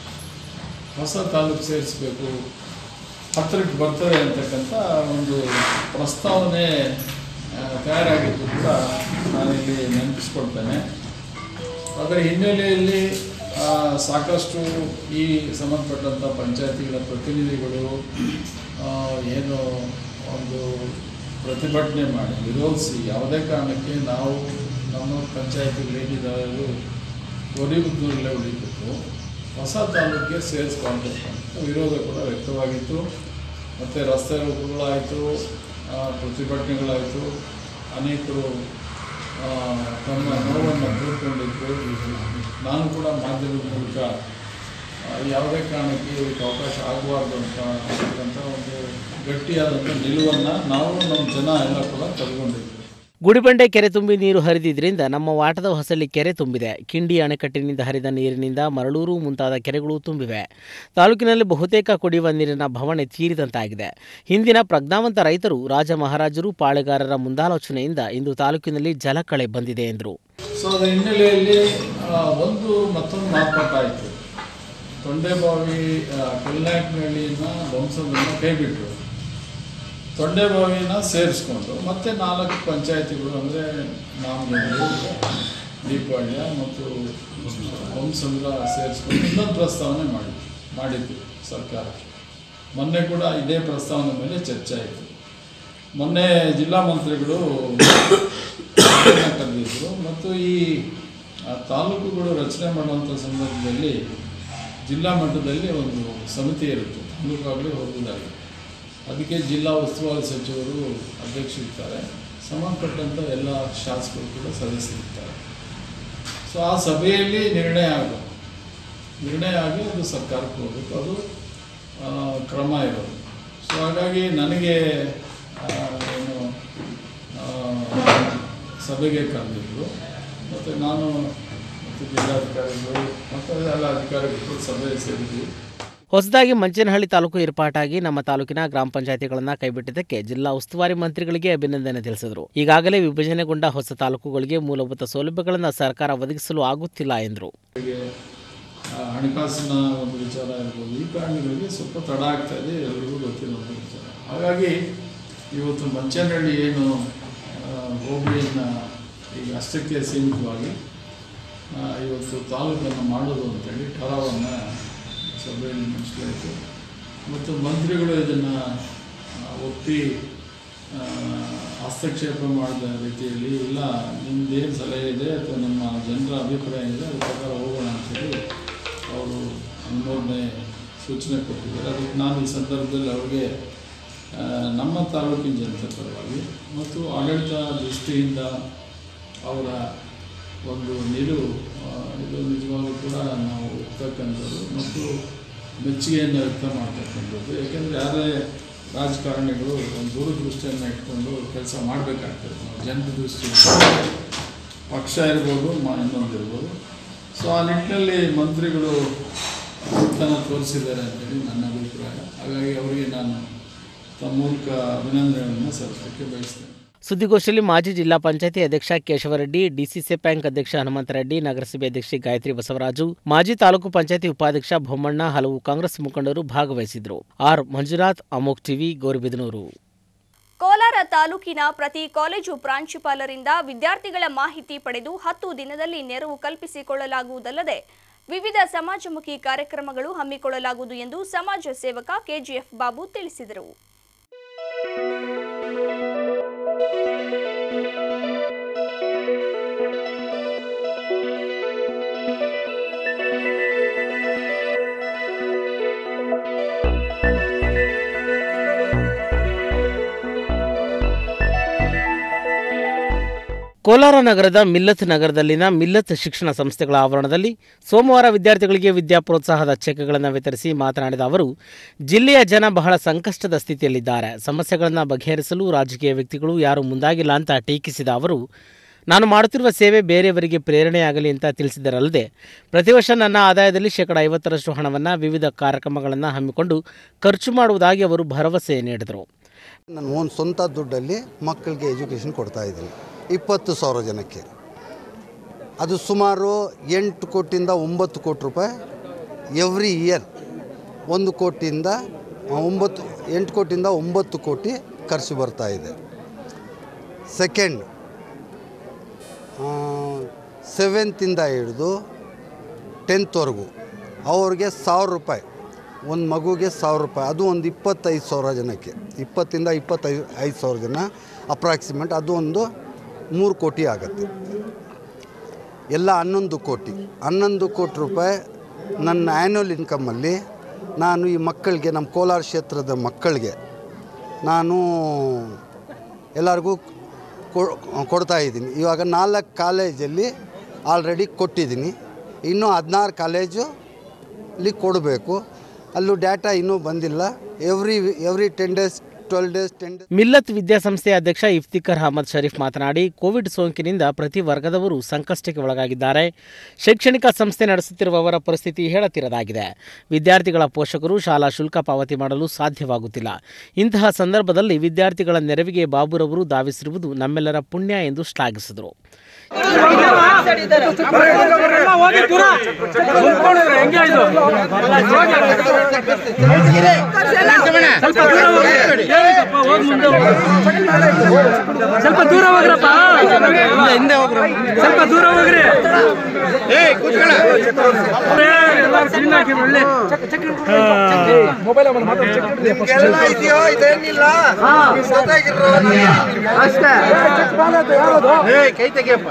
ಹೊಸ ತಾಲೂಕು ಸೇರಿಸಬೇಕು ಹತ್ತಿರಕ್ಕೆ ಬರ್ತದೆ ಅಂತಕ್ಕಂಥ ಒಂದು ಪ್ರಸ್ತಾವನೆ ಆ, ತಯಾರಾಗಿದ್ದು ಕೂಡ ನಾನಿಲ್ಲಿ ನೆನಪಿಸ್ಕೊಳ್ತೇನೆ ಅದರ ಹಿನ್ನೆಲೆಯಲ್ಲಿ ಆ, ಸಾಕಷ್ಟು ಈ ಸಂಬಂಧಪಟ್ಟಂಥ ಪಂಚಾಯತಿಗಳ ಪ್ರತಿನಿಧಿಗಳು ಆ, ಏನು ಒಂದು ಪ್ರತಿಭಟನೆ ಮಾಡಿ ವಿರೋಧಿಸಿ ಯಾವುದೇ ಕಾರಣಕ್ಕೆ ನಾವು ನಮ್ಮ ಪಂಚಾಯತಿಗಳು ಏನಿದ್ದಾವೆ ಅದು ಒರಿಬುದ್ದೂರಲ್ಲೇ ಉಳಿಬೇಕು ಹೊಸ ತಾಲೂಕಿಗೆ ಸೇರಿಸ್ಕೊಳ್ಬೇಕು ಅಂತ ವಿರೋಧ ಕೂಡ ವ್ಯಕ್ತವಾಗಿತ್ತು ಮತ್ತು ರಸ್ತೆ ರೋಗಗಳಾಯಿತು ಪ್ರತಿಭಟನೆಗಳಾಯಿತು ಅನೇಕರು ಆ, ತಮ್ಮ ನೋವನ್ನು ತೋರ್ಕೊಂಡಿದ್ರು ನಾನು ಕೂಡ ಮಾಧ್ಯಮದ ಮೂಲಕ ಆ, ಯಾವುದೇ ಕಾರಣಕ್ಕೆ ಇದಕ್ಕೆ ಅವಕಾಶ ಆಗಬಾರ್ದು ಅಂತ ಅಂತಕ್ಕಂಥ ಒಂದು ಗಟ್ಟಿಯಾದಂಥ ನಿಲುವನ್ನು ನಾವು ನಮ್ಮ ಜನ ಎಲ್ಲ ಕೂಡ ತೆಗೆದುಕೊಂಡಿದ್ವಿ ಗುಡಿಬಂಡೆ ಕೆರೆ ತುಂಬಿ ನೀರು ಹರಿದಿದ್ರಿಂದ ನಮ್ಮ ವಾಟದ ಹೊಸಳ್ಳಿ ಕೆರೆ ತುಂಬಿದೆ ಕಿಂಡಿ ಅಣೆಕಟ್ಟಿನಿಂದ ಹರಿದ ನೀರಿನಿಂದ ಮರಳೂರು ಮುಂತಾದ ಕೆರೆಗಳು ತುಂಬಿವೆ ತಾಲೂಕಿನಲ್ಲಿ ಬಹುತೇಕ ಕುಡಿಯುವ ನೀರಿನ ಬವಣೆ ತೀರಿದಂತಾಗಿದೆ ಹಿಂದಿನ ಪ್ರಜ್ಞಾವಂತ ರೈತರು ರಾಜ ಮಹಾರಾಜರು ಪಾಳೆಗಾರರ ಮುಂದಾಲೋಚನೆಯಿಂದ ಇಂದು ತಾಲೂಕಿನಲ್ಲಿ ಜಲಕಳೆ ಬಂದಿದೆ ಎಂದರು ಸೊ ಅದರ ಹಿನ್ನೆಲೆಯಲ್ಲಿ ಆ, ಒಂದು ಮತ್ತೊಂದು ಮಾರ್ಪಾಟಾಯಿತು ತೊಂಡೆಬಾವಿ ಕಲ್ನಾಯಕನಹಳ್ಳಿನ ವಂಶವನ್ನು ಕೈಬಿಟ್ಟರು ತೊಂಡೆಬಾವಿನ ಸೇರಿಸ್ಕೊಂಡು ಮತ್ತೆ ನಾಲ್ಕು ಪಂಚಾಯತಿಗಳು ಅಂದರೆ ನಾಮಗಂಡು ದೀಪಾವಳಿಯ ಮತ್ತು ವಂಶಂದ್ರ ಸೇರಿಸ್ಕೊಂಡು ಇನ್ನೊಂದು ಪ್ರಸ್ತಾವನೆ ಮಾಡಿ ಮಾಡಿದ್ದು ಸರ್ಕಾರಕ್ಕೆ ಮೊನ್ನೆ ಕೂಡ ಇದೇ ಪ್ರಸ್ತಾವನೆ ಮೇಲೆ ಚರ್ಚೆ ಆಯಿತು ಮೊನ್ನೆ ಜಿಲ್ಲಾ ಮಂತ್ರಿಗಳು ಸಭೆಯನ್ನ ಕರೆದಿದ್ರು ಮತ್ತು ಈ ಆ, ತಾಲೂಕುಗಳು ರಚನೆ ಮಾಡುವಂಥ ಸಂದರ್ಭದಲ್ಲಿ ಜಿಲ್ಲಾ ಮಟ್ಟದಲ್ಲಿ ಒಂದು ಸಮಿತಿ ಇರುತ್ತೆ ತಾಲೂಕಾಗಲಿ ಹೋಗುವುದಾಗಿ ಅದಕ್ಕೆ ಜಿಲ್ಲಾ ಉಸ್ತುವಾರಿ ಸಚಿವರು ಅಧ್ಯಕ್ಷರಿರ್ತಾರೆ ಸಂಬಂಧಪಟ್ಟಂಥ ಎಲ್ಲ ಶಾಸಕರು ಕೂಡ ಸದಸ್ಯರಿರ್ತಾರೆ ಸೊ ಆ ಸಭೆಯಲ್ಲಿ ನಿರ್ಣಯ ಆಗಬೇಕು ನಿರ್ಣಯ ಆಗಿ ಅದು ಸರ್ಕಾರಕ್ಕೆ ಹೋಗಬೇಕು ಅದು ಆ, ಕ್ರಮ ಇರೋದು ಸೊ ಹಾಗಾಗಿ ನನಗೆ ಆ, ಏನು ಆ, ಸಭೆಗೆ ಕರೆದಿದ್ರು ಮತ್ತು ನಾನು ಮತ್ತು ಜಿಲ್ಲಾಧಿಕಾರಿಗಳು ಮತ್ತು ಎಲ್ಲ ಅಧಿಕಾರಿಗಳು ಸಭೆ ಸೇರಿದ್ವಿ ಹೊಸದಾಗಿ ಮಂಚನಹಳ್ಳಿ ತಾಲೂಕು ಏರ್ಪಾಟಾಗಿ ನಮ್ಮ ತಾಲೂಕಿನ ಗ್ರಾಮ ಪಂಚಾಯತಿಗಳನ್ನು ಕೈಬಿಟ್ಟಿದ್ದಕ್ಕೆ ಜಿಲ್ಲಾ ಉಸ್ತುವಾರಿ ಮಂತ್ರಿಗಳಿಗೆ ಅಭಿನಂದನೆ ತಿಳಿಸಿದರು ಈಗಾಗಲೇ ವಿಭಜನೆಗೊಂಡ ಹೊಸ ತಾಲೂಕುಗಳಿಗೆ ಮೂಲಭೂತ ಸೌಲಭ್ಯಗಳನ್ನು ಸರ್ಕಾರ ಒದಗಿಸಲು ಆಗುತ್ತಿಲ್ಲ ಎಂದರು ಅವರಿಗೆ ಆ, ಹಣಕಾಸಿನ ಒಂದು ವಿಚಾರ ಇರ್ಬೋದು ಈ ಕಾರಣಗಳಿಗೆ ಸ್ವಲ್ಪ ತಡ ಆಗ್ತಾ ಇದೆ ಎಲ್ರಿಗೂ ಗೊತ್ತಿರುವಂಥ ವಿಚಾರ ಹಾಗಾಗಿ ಇವತ್ತು ಮಂಚನಹಳ್ಳಿ ಏನು ಆ, ಹೋಬಳಿಯನ್ನು ಈಗ ಅಷ್ಟಕ್ಕೆ ಸೀಮಿತವಾಗಿ ಆ, ಇವತ್ತು ತಾಲೂಕನ್ನು ಮಾಡೋದು ಅಂತೇಳಿ ಠರಾವನ್ನು ಸಭೆಯಲ್ಲಿ ಮಂಡಿಸಲಾಯಿತು ಮತ್ತು ಮಂತ್ರಿಗಳು ಇದನ್ನು ಒಪ್ಪಿ ಆ, ಹಸ್ತಕ್ಷೇಪ ಮಾಡಿದ ರೀತಿಯಲ್ಲಿ ಇಲ್ಲ ನಿಮ್ಮದೇನು ಸಲಹೆ ಇದೆ ಅಥವಾ ನಮ್ಮ ಜನರ ಅಭಿಪ್ರಾಯ ಇದೆ ಅದ್ರ ಪ್ರಕಾರ ಹೋಗೋಣ ಅಂತೇಳಿ ಅವರು ಅನುಮೋದನೆ ಸೂಚನೆ ಕೊಟ್ಟಿದ್ದಾರೆ ಅದಕ್ಕೆ ನಾನು ಈ ಸಂದರ್ಭದಲ್ಲಿ ಅವ್ರಿಗೆ ಆ, ನಮ್ಮ ತಾಲೂಕಿನ ಜನತೆ ಪರವಾಗಿ ಮತ್ತು ಆಡಳಿತ ದೃಷ್ಟಿಯಿಂದ ಅವರ ಒಂದು ನಿಲುವು ಆ, ಇದು ನಿಜವಾಗ್ಲೂ ಕೂಡ ನಾವು ಒಪ್ತಕ್ಕಂಥದ್ದು ಮತ್ತು ಮೆಚ್ಚುಗೆಯನ್ನು ವ್ಯಕ್ತ ಮಾಡ್ತಕ್ಕಂಥದ್ದು ಯಾಕೆಂದರೆ ಯಾರೇ ರಾಜಕಾರಣಿಗಳು ಒಂದು ದೂರದೃಷ್ಟಿಯನ್ನು ಇಟ್ಕೊಂಡು ಕೆಲಸ ಮಾಡಬೇಕಾಗ್ತದೆ ನಾವು ಜನರ ದೃಷ್ಟಿಯಿಂದ ಪಕ್ಷ ಇರ್ಬೋದು ಮ ಇನ್ನೊಂದು ಇರ್ಬೋದು ಸೊ ಆ ನಿಟ್ಟಿನಲ್ಲಿ ಮಂತ್ರಿಗಳು ತನ್ನ ತೋರಿಸಿದ್ದಾರೆ ಅಂತೇಳಿ ನನ್ನ ಅಭಿಪ್ರಾಯ ಹಾಗಾಗಿ ಅವರಿಗೆ ನಾನು ತಮ್ಮ ಮೂಲಕ ಅಭಿನಂದನೆಗಳನ್ನು ಸಲ್ಲಿಸಲಿಕ್ಕೆ ಬಯಸ್ತೇನೆ ಸುದ್ದಿಗೋಷ್ಠಿಯಲ್ಲಿ ಮಾಜಿ ಜಿಲ್ಲಾ ಪಂಚಾಯತಿ ಅಧ್ಯಕ್ಷ ಕೇಶವರೆಡ್ಡಿ ಡಿಸಿಸಿ ಬ್ಯಾಂಕ್ ಅಧ್ಯಕ್ಷ ಹನುಮಂತರೆಡ್ಡಿ ನಗರಸಭೆ ಅಧ್ಯಕ್ಷೆ ಗಾಯತ್ರಿ ಬಸವರಾಜು ಮಾಜಿ ತಾಲೂಕು ಪಂಚಾಯತಿ ಉಪಾಧ್ಯಕ್ಷ ಬೊಮ್ಮಣ್ಣ ಹಲವು ಕಾಂಗ್ರೆಸ್ ಮುಖಂಡರು ಭಾಗವಹಿಸಿದ್ರು ಆರ್ ಮಂಜುನಾಥ್ ಅಮೋಕ್ ಟಿವಿ ಗೌರಿಬಿದನೂರು ಕೋಲಾರ ತಾಲೂಕಿನ ಪ್ರತಿ ಕಾಲೇಜು ಪ್ರಾಂಶುಪಾಲರಿಂದ ವಿದ್ಯಾರ್ಥಿಗಳ ಮಾಹಿತಿ ಪಡೆದು ಹತ್ತು ದಿನದಲ್ಲಿ ನೆರವು ಕಲ್ಪಿಸಿಕೊಳ್ಳಲಾಗುವುದಲ್ಲದೆ ವಿವಿಧ ಸಮಾಜಮುಖಿ ಕಾರ್ಯಕ್ರಮಗಳು ಹಮ್ಮಿಕೊಳ್ಳಲಾಗುವುದು ಎಂದು ಸಮಾಜ ಸೇವಕ ಕೆಜಿಎಫ್ ಬಾಬು ತಿಳಿಸಿದರು ಕೋಲಾರ ನಗರದ ಮಿಲ್ಲತ್ ನಗರದಲ್ಲಿನ ಮಿಲ್ಲತ್ ಶಿಕ್ಷಣ ಸಂಸ್ಥೆಗಳ ಆವರಣದಲ್ಲಿ ಸೋಮವಾರ ವಿದ್ಯಾರ್ಥಿಗಳಿಗೆ ವಿದ್ಯಾ ಪ್ರೋತ್ಸಾಹದ ಚೆಕ್ಗಳನ್ನು ವಿತರಿಸಿ ಮಾತನಾಡಿದ ಅವರು ಜಿಲ್ಲೆಯ ಜನ ಬಹಳ ಸಂಕಷ್ಟದ ಸ್ಥಿತಿಯಲ್ಲಿದ್ದಾರೆ ಸಮಸ್ಯೆಗಳನ್ನು ಬಗೆಹರಿಸಲು ರಾಜಕೀಯ ವ್ಯಕ್ತಿಗಳು ಯಾರೂ ಮುಂದಾಗಿಲ್ಲ ಅಂತ ಟೀಕಿಸಿದ ಅವರು ನಾನು ಮಾಡುತ್ತಿರುವ ಸೇವೆ ಬೇರೆಯವರಿಗೆ ಪ್ರೇರಣೆಯಾಗಲಿ ಅಂತ ತಿಳಿಸಿದರಲ್ಲದೆ ಪ್ರತಿ ವರ್ಷ ನನ್ನ ಆದಾಯದಲ್ಲಿ ಶೇಕಡ ಐವತ್ತರಷ್ಟು ಹಣವನ್ನು ವಿವಿಧ ಕಾರ್ಯಕ್ರಮಗಳನ್ನು ಹಮ್ಮಿಕೊಂಡು ಖರ್ಚು ಮಾಡುವುದಾಗಿ ಅವರು ಭರವಸೆ ನೀಡಿದರು ನಾನು ಒಂದು ಸ್ವಂತ ದುಡ್ಡಲ್ಲಿ ಮಕ್ಕಳಿಗೆ ಎಜುಕೇಷನ್ ಕೊಡ್ತಾ ಇದ್ದೀನಿ ಇಪ್ಪತ್ತು ಸಾವಿರ ಜನಕ್ಕೆ ಅದು ಸುಮಾರು ಎಂಟು ಕೋಟಿಯಿಂದ ಒಂಬತ್ತು ಕೋಟಿ ರೂಪಾಯಿ ಎವ್ರಿ ಇಯರ್ ಒಂದು ಕೋಟಿಯಿಂದ ಆ, ಒಂಬತ್ತು ಎಂಟು ಕೋಟಿಯಿಂದ ಒಂಬತ್ತು ಕೋಟಿ ಖರ್ಚು ಬರ್ತಾ ಇದೆ ಸೆಕೆಂಡ್ ಸೆವೆಂತಿಂದ ಹಿಡಿದು ಟೆಂತ್ವರೆಗೂ ಅವ್ರಿಗೆ ಸಾವಿರ ರೂಪಾಯಿ ಒಂದು ಮಗುಗೆ ಸಾವಿರ ರೂಪಾಯಿ ಅದು ಒಂದು ಇಪ್ಪತ್ತೈದು ಸಾವಿರ ಜನಕ್ಕೆ ಇಪ್ಪತ್ತಿಂದ ಇಪ್ಪತ್ತೈದು ಐದು ಸಾವಿರ ಜನ ಅಪ್ರಾಕ್ಸಿಮೇಟ್ ಅದು ಒಂದು ಮೂರು ಕೋಟಿ ಆಗುತ್ತೆ ಎಲ್ಲ ಹನ್ನೊಂದು ಕೋಟಿ ಹನ್ನೊಂದು ಕೋಟಿ ರೂಪಾಯಿ ನನ್ನ ಆ್ಯನ್ಯುವಲ್ ಇನ್ಕಮಲ್ಲಿ ನಾನು ಈ ಮಕ್ಕಳಿಗೆ ನಮ್ಮ ಕೋಲಾರ ಕ್ಷೇತ್ರದ ಮಕ್ಕಳಿಗೆ ನಾನು ಎಲ್ಲರಿಗೂ ಕೊ- ಕೊಡ್ತಾ ಇದ್ದೀನಿ ಇವಾಗ ನಾಲ್ಕು ಕಾಲೇಜಲ್ಲಿ ಆಲ್ರೆಡಿ ಕೊಟ್ಟಿದ್ದೀನಿ ಇನ್ನೂ ಹದಿನಾರು ಕಾಲೇಜು ಅಲ್ಲಿ ಕೊಡಬೇಕು ಅಲ್ಲೂ ಡೇಟಾ ಇನ್ನೂ ಬಂದಿಲ್ಲ every every ten days twelve days ten days Millat ವಿದ್ಯಾಸಂಸ್ಥೆಯ ಅಧ್ಯಕ್ಷ ಇಫ್ತಿಕರ್ ಅಹಮದ್ ಶರೀಫ್ ಮಾತನಾಡಿ ಕೋವಿಡ್ ಸೋಂಕಿನಿಂದ ಪ್ರತಿ ವರ್ಗದವರು ಸಂಕಷ್ಟಕ್ಕೆ ಒಳಗಾಗಿದ್ದಾರೆ ಶೈಕ್ಷಣಿಕ ಸಂಸ್ಥೆ ನಡೆಸುತ್ತಿರುವವರ ಪರಿಸ್ಥಿತಿ ಹೇಳತಿರದಾಗಿದೆ ವಿದ್ಯಾರ್ಥಿಗಳ ಪೋಷಕರು ಶಾಲಾ ಶುಲ್ಕ ಪಾವತಿ ಮಾಡಲು ಸಾಧ್ಯವಾಗುತ್ತಿಲ್ಲ ಇಂತಹ ಸಂದರ್ಭದಲ್ಲಿ ವಿದ್ಯಾರ್ಥಿಗಳ ನೆರವಿಗೆ ಬಾಬುರವರು ಧಾವಿಸಿರುವುದು ನಮ್ಮೆಲ್ಲರ ಪುಣ್ಯ ಎಂದು ಶ್ಲಾಘಿಸಿದರು ಸ್ವಲ್ಪ ದೂರ ಹೋಗ್ರಪ್ಪ ಹಿಂದೆ ಹೋಗ್ರ ಸ್ವಲ್ಪ ದೂರ ಹೋಗ್ರಿ ಮೊಬೈಲ್ ಇದೆಯೋ ಇದೇನಿಲ್ಲ ಕೈ ತೆಗಿಯಪ್ಪ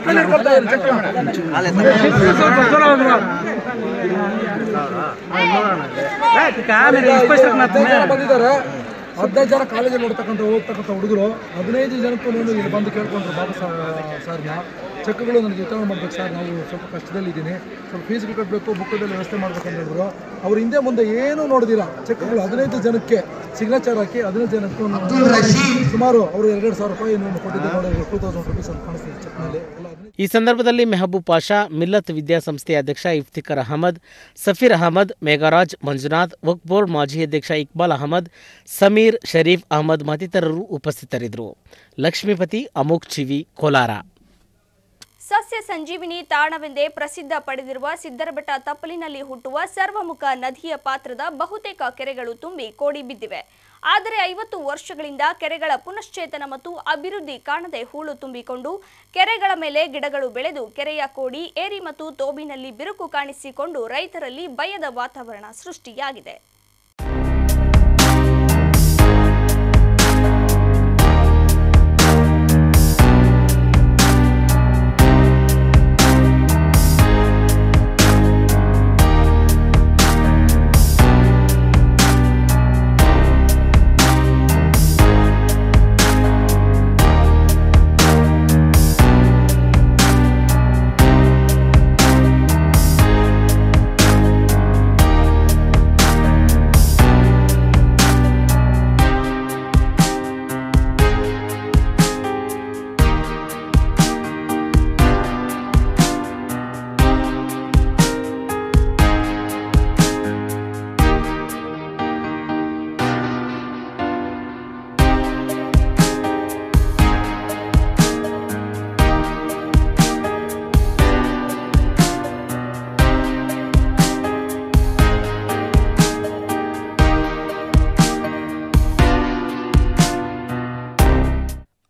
ಬಂದಿದ್ದಾರೆ ಹದಿನೈದು ಜನ ಕಾಲೇಜಲ್ಲಿ ನೋಡ್ತಕ್ಕಂಥ ಹೋಗ್ತಕ್ಕಂಥ ಹುಡುಗರು ಹದಿನೈದು ಜನಕ್ಕೂ ನಾನು ಇಲ್ಲಿ ಬಂದು ಕೇಳ್ಕೊಂಡ್ರು ಬಾಬಾ ಸಾ- ಸರ್ನ ಚೆಕ್ಗಳು ನನಗೆ ವಿತರಣೆ ಮಾಡ್ಬೇಕು ಸರ್ ನಾವು ಸ್ವಲ್ಪ ಕಷ್ಟದಲ್ಲಿದ್ದೀನಿ ಸ್ವಲ್ಪ ಫೀಸ್ಗಳು ಕಟ್ಟಬೇಕು ಬುಕ್ಕದಲ್ಲಿ ವ್ಯವಸ್ಥೆ ಮಾಡ್ಬೇಕು ಅಂತ ಹೇಳಿದ್ರು ಅವ್ರು ಹಿಂದೆ ಮುಂದೆ ಏನೂ ನೋಡಿದಿರ ಚೆಕ್ಗಳು ಹದಿನೈದು ಜನಕ್ಕೆ ಸಿಗ್ನೇಚರ್ ಹಾಕಿ ಹದಿನೈದು ಜನಕ್ಕೆ ಒಂದು ಸುಮಾರು ಅವರು ಎರಡೆರಡು ಸಾವಿರ ರೂಪಾಯಿ ನಾನು ಕೊಟ್ಟಿದ್ದು ನೋಡಿ ಟೂ ತೌಸಂಡ್ ರುಪೀಸ್ ಅಂತ ಕಾಣಿಸ್ತಿದೆ ಚೆಕ್ನಲ್ಲಿ ಎಲ್ಲ ಹದಿನೈದು ಈ ಸಂದರ್ಭದಲ್ಲಿ ಮೆಹಬೂಬ್ ಪಾಷಾ ಮಿಲ್ಲತ್ ವಿದ್ಯಾಸಂಸ್ಥೆಯ ಅಧ್ಯಕ್ಷ ಇಫ್ತಿಕರ್ ಅಹಮದ್ ಸಫೀರ್ ಅಹಮದ್ ಮೇಘರಾಜ್ ಮಂಜುನಾಥ್ ವಕ್ ಬೋರ್ಡ್ ಮಾಜಿ ಅಧ್ಯಕ್ಷ ಇಕ್ಬಾಲ್ ಅಹಮದ್ ಸಮೀರ್ ಶರೀಫ್ ಅಹಮದ್ ಮತ್ತಿತರರು ಉಪಸ್ಥಿತರಿದ್ದರು ಲಕ್ಷ್ಮೀಪತಿ ಅಮೋಕ್ ಚಿವಿ ಕೋಲಾರ ಸಸ್ಯ ಸಂಜೀವಿನಿ ತಾಣವೆಂದೇ ಪ್ರಸಿದ್ಧ ಪಡೆದಿರುವ ಸಿದ್ದರಬೆಟ್ಟ ತಪ್ಪಲಿನಲ್ಲಿ ಹುಟ್ಟುವ ಸರ್ವಮುಖ ನದಿಯ ಪಾತ್ರದ ಬಹುತೇಕ ಕೆರೆಗಳು ತುಂಬಿ ಕೋಡಿ ಬಿದ್ದಿವೆ ಆದರೆ ಐವತ್ತು ವರ್ಷಗಳಿಂದ ಕೆರೆಗಳ ಪುನಶ್ಚೇತನ ಮತ್ತು ಅಭಿವೃದ್ಧಿ ಕಾಣದೆ ಹೂಳು ತುಂಬಿಕೊಂಡು ಕೆರೆಗಳ ಮೇಲೆ ಗಿಡಗಳು ಬೆಳೆದು ಕೆರೆಯ ಕೋಡಿ ಏರಿ ಮತ್ತು ತೋಬಿನಲ್ಲಿ ಬಿರುಕು ಕಾಣಿಸಿಕೊಂಡು ರೈತರಲ್ಲಿ ಭಯದ ವಾತಾವರಣ ಸೃಷ್ಟಿಯಾಗಿದೆ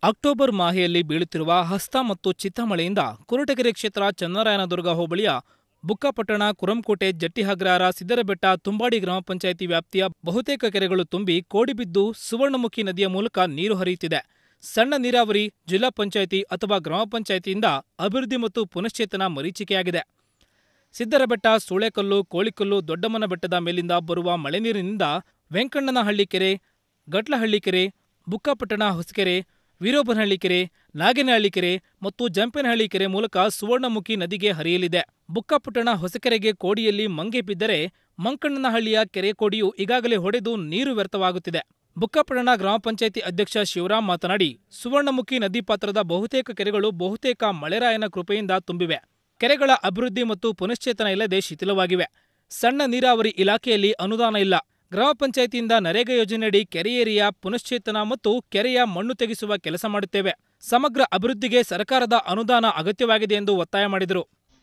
ಅಕ್ಟೋಬರ್ ಮಾಹೆಯಲ್ಲಿ ಬೀಳುತ್ತಿರುವ ಹಸ್ತ ಮತ್ತು ಚಿತ್ತಮಳೆಯಿಂದ ಕುರುಟಗೆರೆ ಕ್ಷೇತ್ರ ಚನ್ನರಾಯನದುರ್ಗ ಹೋಬಳಿಯ ಬುಕ್ಕಪಟ್ಟಣ ಕುರಂಕೋಟೆ ಜಟ್ಟಿಹಗ್ರಾರ ಸಿದ್ದರಬೆಟ್ಟ ತುಂಬಾಡಿ ಗ್ರಾಮ ಪಂಚಾಯಿತಿ ವ್ಯಾಪ್ತಿಯ ಬಹುತೇಕ ಕೆರೆಗಳು ತುಂಬಿ ಕೋಡಿಬಿದ್ದು ಸುವರ್ಣಮುಖಿ ನದಿಯ ಮೂಲಕ ನೀರು ಹರಿಯುತ್ತಿದೆ ಸಣ್ಣ ನೀರಾವರಿ ಜಿಲ್ಲಾ ಪಂಚಾಯಿತಿ ಅಥವಾ ಗ್ರಾಮ ಪಂಚಾಯಿತಿಯಿಂದ ಅಭಿವೃದ್ಧಿ ಮತ್ತು ಪುನಶ್ಚೇತನ ಮರೀಚಿಕೆಯಾಗಿದೆ ಸಿದ್ದರಬೆಟ್ಟ ಸೂಳೆಕಲ್ಲು ಕೋಳಿಕಲ್ಲು ದೊಡ್ಡಮ್ಮನ ಬೆಟ್ಟದ ಮೇಲಿಂದ ಬರುವ ಮಳೆ ನೀರಿನಿಂದ ವೆಂಕಣ್ಣನಹಳ್ಳಿ ಕೆರೆ ಗಟ್ಲಹಳ್ಳಿ ಕೆರೆ ಬುಕ್ಕಪಟ್ಟಣ ಹೊಸಕೆರೆ ವೀರೋಬನಹಳ್ಳಿ ಕೆರೆ ನಾಗೇನಹಳ್ಳಿ ಕೆರೆ ಮತ್ತು ಜಂಪೇನಹಳ್ಳಿ ಕೆರೆ ಮೂಲಕ ಸುವರ್ಣಮುಖಿ ನದಿಗೆ ಹರಿಯಲಿದೆ ಬುಕ್ಕಪಟ್ಟಣ ಹೊಸಕೆರೆಗೆ ಕೋಡಿಯಲ್ಲಿ ಮಂಗೆ ಬಿದ್ದರೆ ಮಂಕಣ್ಣನಹಳ್ಳಿಯ ಕೆರೆ ಕೋಡಿಯು ಈಗಾಗಲೇ ಹೊಡೆದು ನೀರು ವ್ಯರ್ಥವಾಗುತ್ತಿದೆ ಬುಕ್ಕಪಟ್ಟಣ ಗ್ರಾಮ ಪಂಚಾಯಿತಿ ಅಧ್ಯಕ್ಷ ಶಿವರಾಮ್ ಮಾತನಾಡಿ ಸುವರ್ಣಮುಖಿ ನದಿ ಪಾತ್ರದ ಬಹುತೇಕ ಕೆರೆಗಳು ಬಹುತೇಕ ಮಳೆರಾಯನ ಕೃಪೆಯಿಂದ ತುಂಬಿವೆ ಕೆರೆಗಳ ಅಭಿವೃದ್ಧಿ ಮತ್ತು ಪುನಶ್ಚೇತನ ಇಲ್ಲದೆ ಶಿಥಿಲವಾಗಿವೆ ಸಣ್ಣ ನೀರಾವರಿ ಇಲಾಖೆಯಲ್ಲಿ ಅನುದಾನ ಇಲ್ಲ ಗ್ರಾಮ ಪಂಚಾಯಿತಿಯಿಂದ ನರೇಗಾ ಯೋಜನೆಯಡಿ ಕೆರೆ ಏರಿಯ ಪುನಶ್ಚೇತನ ಮತ್ತು ಕೆರೆಯ ಮಣ್ಣು ತೆಗೆಸುವ ಕೆಲಸ ಮಾಡುತ್ತೇವೆ ಸಮಗ್ರ ಅಭಿವೃದ್ಧಿಗೆ ಸರ್ಕಾರದ ಅನುದಾನ ಅಗತ್ಯವಾಗಿದೆ ಎಂದು ಒತ್ತಾಯ ಮಾಡಿದರು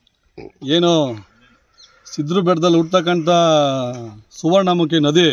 ಏನು ಸಿದ್ರು ಬೆಟ್ಟದಲ್ಲಿ ಹುಡ್ತಕ್ಕಂಥ ಸುವರ್ಣಮುಖಿ ನದಿ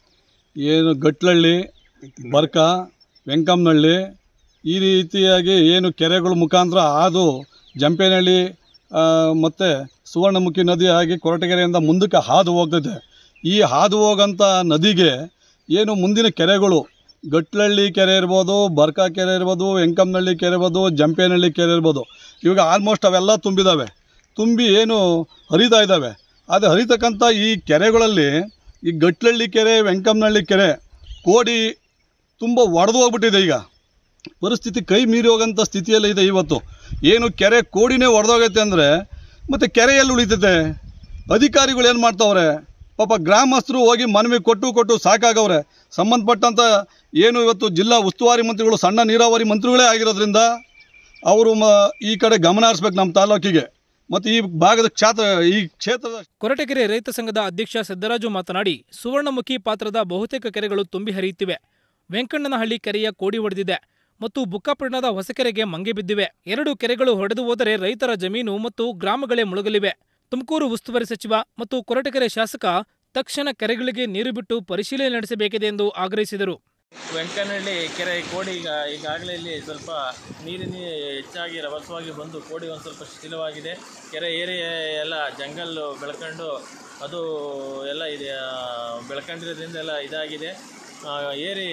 ಏನು ಗಟ್ಲಳ್ಳಿ ಬರ್ಕ ವೆಂಕಮ್ಮನಹಳ್ಳಿ ಈ ರೀತಿಯಾಗಿ ಏನು ಕೆರೆಗಳ ಮುಖಾಂತರ ಹಾದು ಜಂಪೇನಹಳ್ಳಿ ಮತ್ತು ಸುವರ್ಣಮುಖಿ ನದಿ ಆಗಿ ಕೊರಟಗೆರೆಯಿಂದ ಮುಂದಕ್ಕೆ ಹಾದು ಹೋಗ್ತದೆ ಈ ಹಾದು ಹೋಗೋಂಥ ನದಿಗೆ ಏನು ಮುಂದಿನ ಕೆರೆಗಳು ಗಟ್ಲಹಳ್ಳಿ ಕೆರೆ ಇರ್ಬೋದು ಬರ್ಕ ಕೆರೆ ಇರ್ಬೋದು ವೆಂಕಮ್ಮನಹಳ್ಳಿ ಕೆರೆ ಇರ್ಬೋದು ಜಂಪೇನಹಳ್ಳಿ ಕೆರೆ ಇರ್ಬೋದು ಇವಾಗ ಆಲ್ಮೋಸ್ಟ್ ಅವೆಲ್ಲ ತುಂಬಿದ್ದಾವೆ ತುಂಬಿ ಏನು ಹರಿತಾ ಇದ್ದಾವೆ ಆದರೆ ಹರಿತಕ್ಕಂಥ ಈ ಕೆರೆಗಳಲ್ಲಿ ಈ ಗಟ್ಲಹಳ್ಳಿ ಕೆರೆ ವೆಂಕಮ್ಮನಹಳ್ಳಿ ಕೆರೆ ಕೋಡಿ ತುಂಬ ಒಡೆದು ಹೋಗ್ಬಿಟ್ಟಿದೆ ಈಗ ಪರಿಸ್ಥಿತಿ ಕೈ ಮೀರಿ ಹೋಗೋಂಥ ಸ್ಥಿತಿಯಲ್ಲಿ ಇದೆ ಇವತ್ತು ಏನು ಕೆರೆ ಕೋಡಿನೇ ಒಡೆದೋಗೈತೆ ಅಂದರೆ ಮತ್ತು ಕೆರೆಯಲ್ಲಿ ಉಳಿತೈತೆ ಅಧಿಕಾರಿಗಳು ಏನು ಮಾಡ್ತಾವ್ರೆ ಪಾಪ ಗ್ರಾಮಸ್ಥರು ಹೋಗಿ ಮನವಿ ಕೊಟ್ಟು ಕೊಟ್ಟು ಸಾಕಾಗವ್ರೆ ಸಂಬಂಧಪಟ್ಟಂಥ ಏನು ಇವತ್ತು ಜಿಲ್ಲಾ ಉಸ್ತುವಾರಿ ಮಂತ್ರಿಗಳು ಸಣ್ಣ ನೀರಾವರಿ ಮಂತ್ರಿಗಳೇ ಆಗಿರೋದ್ರಿಂದ ಅವರು ಮ ಈ ಕಡೆ ಗಮನ ಹರಿಸ್ಬೇಕು ನಮ್ಮ ತಾಲೂಕಿಗೆ ಮತ್ತು ಈ ಭಾಗದ ಕ್ಷೇತ್ರ ಈ ಕ್ಷೇತ್ರದ ಕೊರಟಗೆರೆ ರೈತ ಸಂಘದ ಅಧ್ಯಕ್ಷ ಸಿದ್ದರಾಜು ಮಾತನಾಡಿ ಸುವರ್ಣಮುಖಿ ಪಾತ್ರದ ಬಹುತೇಕ ಕೆರೆಗಳು ತುಂಬಿ ಹರಿಯುತ್ತಿವೆ ವೆಂಕಣ್ಣನಹಳ್ಳಿ ಕೆರೆಯ ಕೋಡಿ ಒಡೆದಿದೆ ಮತ್ತು ಬುಕ್ಕಪಟ್ಟಣದ ಹೊಸಕೆರೆಗೆ ಮಂಗೆ ಬಿದ್ದಿವೆ ಎರಡು ಕೆರೆಗಳು ಹೊಡೆದು ಹೋದರೆ ರೈತರ ಜಮೀನು ಮತ್ತು ಗ್ರಾಮಗಳೇ ಮುಳುಗಲಿವೆ ತುಮಕೂರು ಉಸ್ತುವಾರಿ ಸಚಿವ ಮತ್ತು ಕೊರಟಗೆರೆ ಶಾಸಕ ತಕ್ಷಣ ಕೆರೆಗಳಿಗೆ ನೀರು ಬಿಟ್ಟು ಪರಿಶೀಲನೆ ನಡೆಸಬೇಕಿದೆ ಎಂದು ಆಗ್ರಹಿಸಿದರು ವೆಂಕನಹಳ್ಳಿ ಕೆರೆ ಕೋಡಿ ಈಗ ಈಗಾಗಲೇ ಇಲ್ಲಿ ಸ್ವಲ್ಪ ನೀರಿನ ಹೆಚ್ಚಾಗಿ ರಭಸವಾಗಿ ಬಂದು ಕೋಡಿ ಒಂದು ಸ್ವಲ್ಪ ಶಿಥಿಲವಾಗಿದೆ ಕೆರೆ ಏರಿಯಾ ಎಲ್ಲ ಜಂಗಲ್ಲು ಬೆಳ್ಕೊಂಡು ಅದು ಎಲ್ಲ ಇದೆ ಆ, ಬೆಳ್ಕೊಂಡಿರೋದ್ರಿಂದ ಎಲ್ಲ ಇದಾಗಿದೆ ಆ, ಏರಿ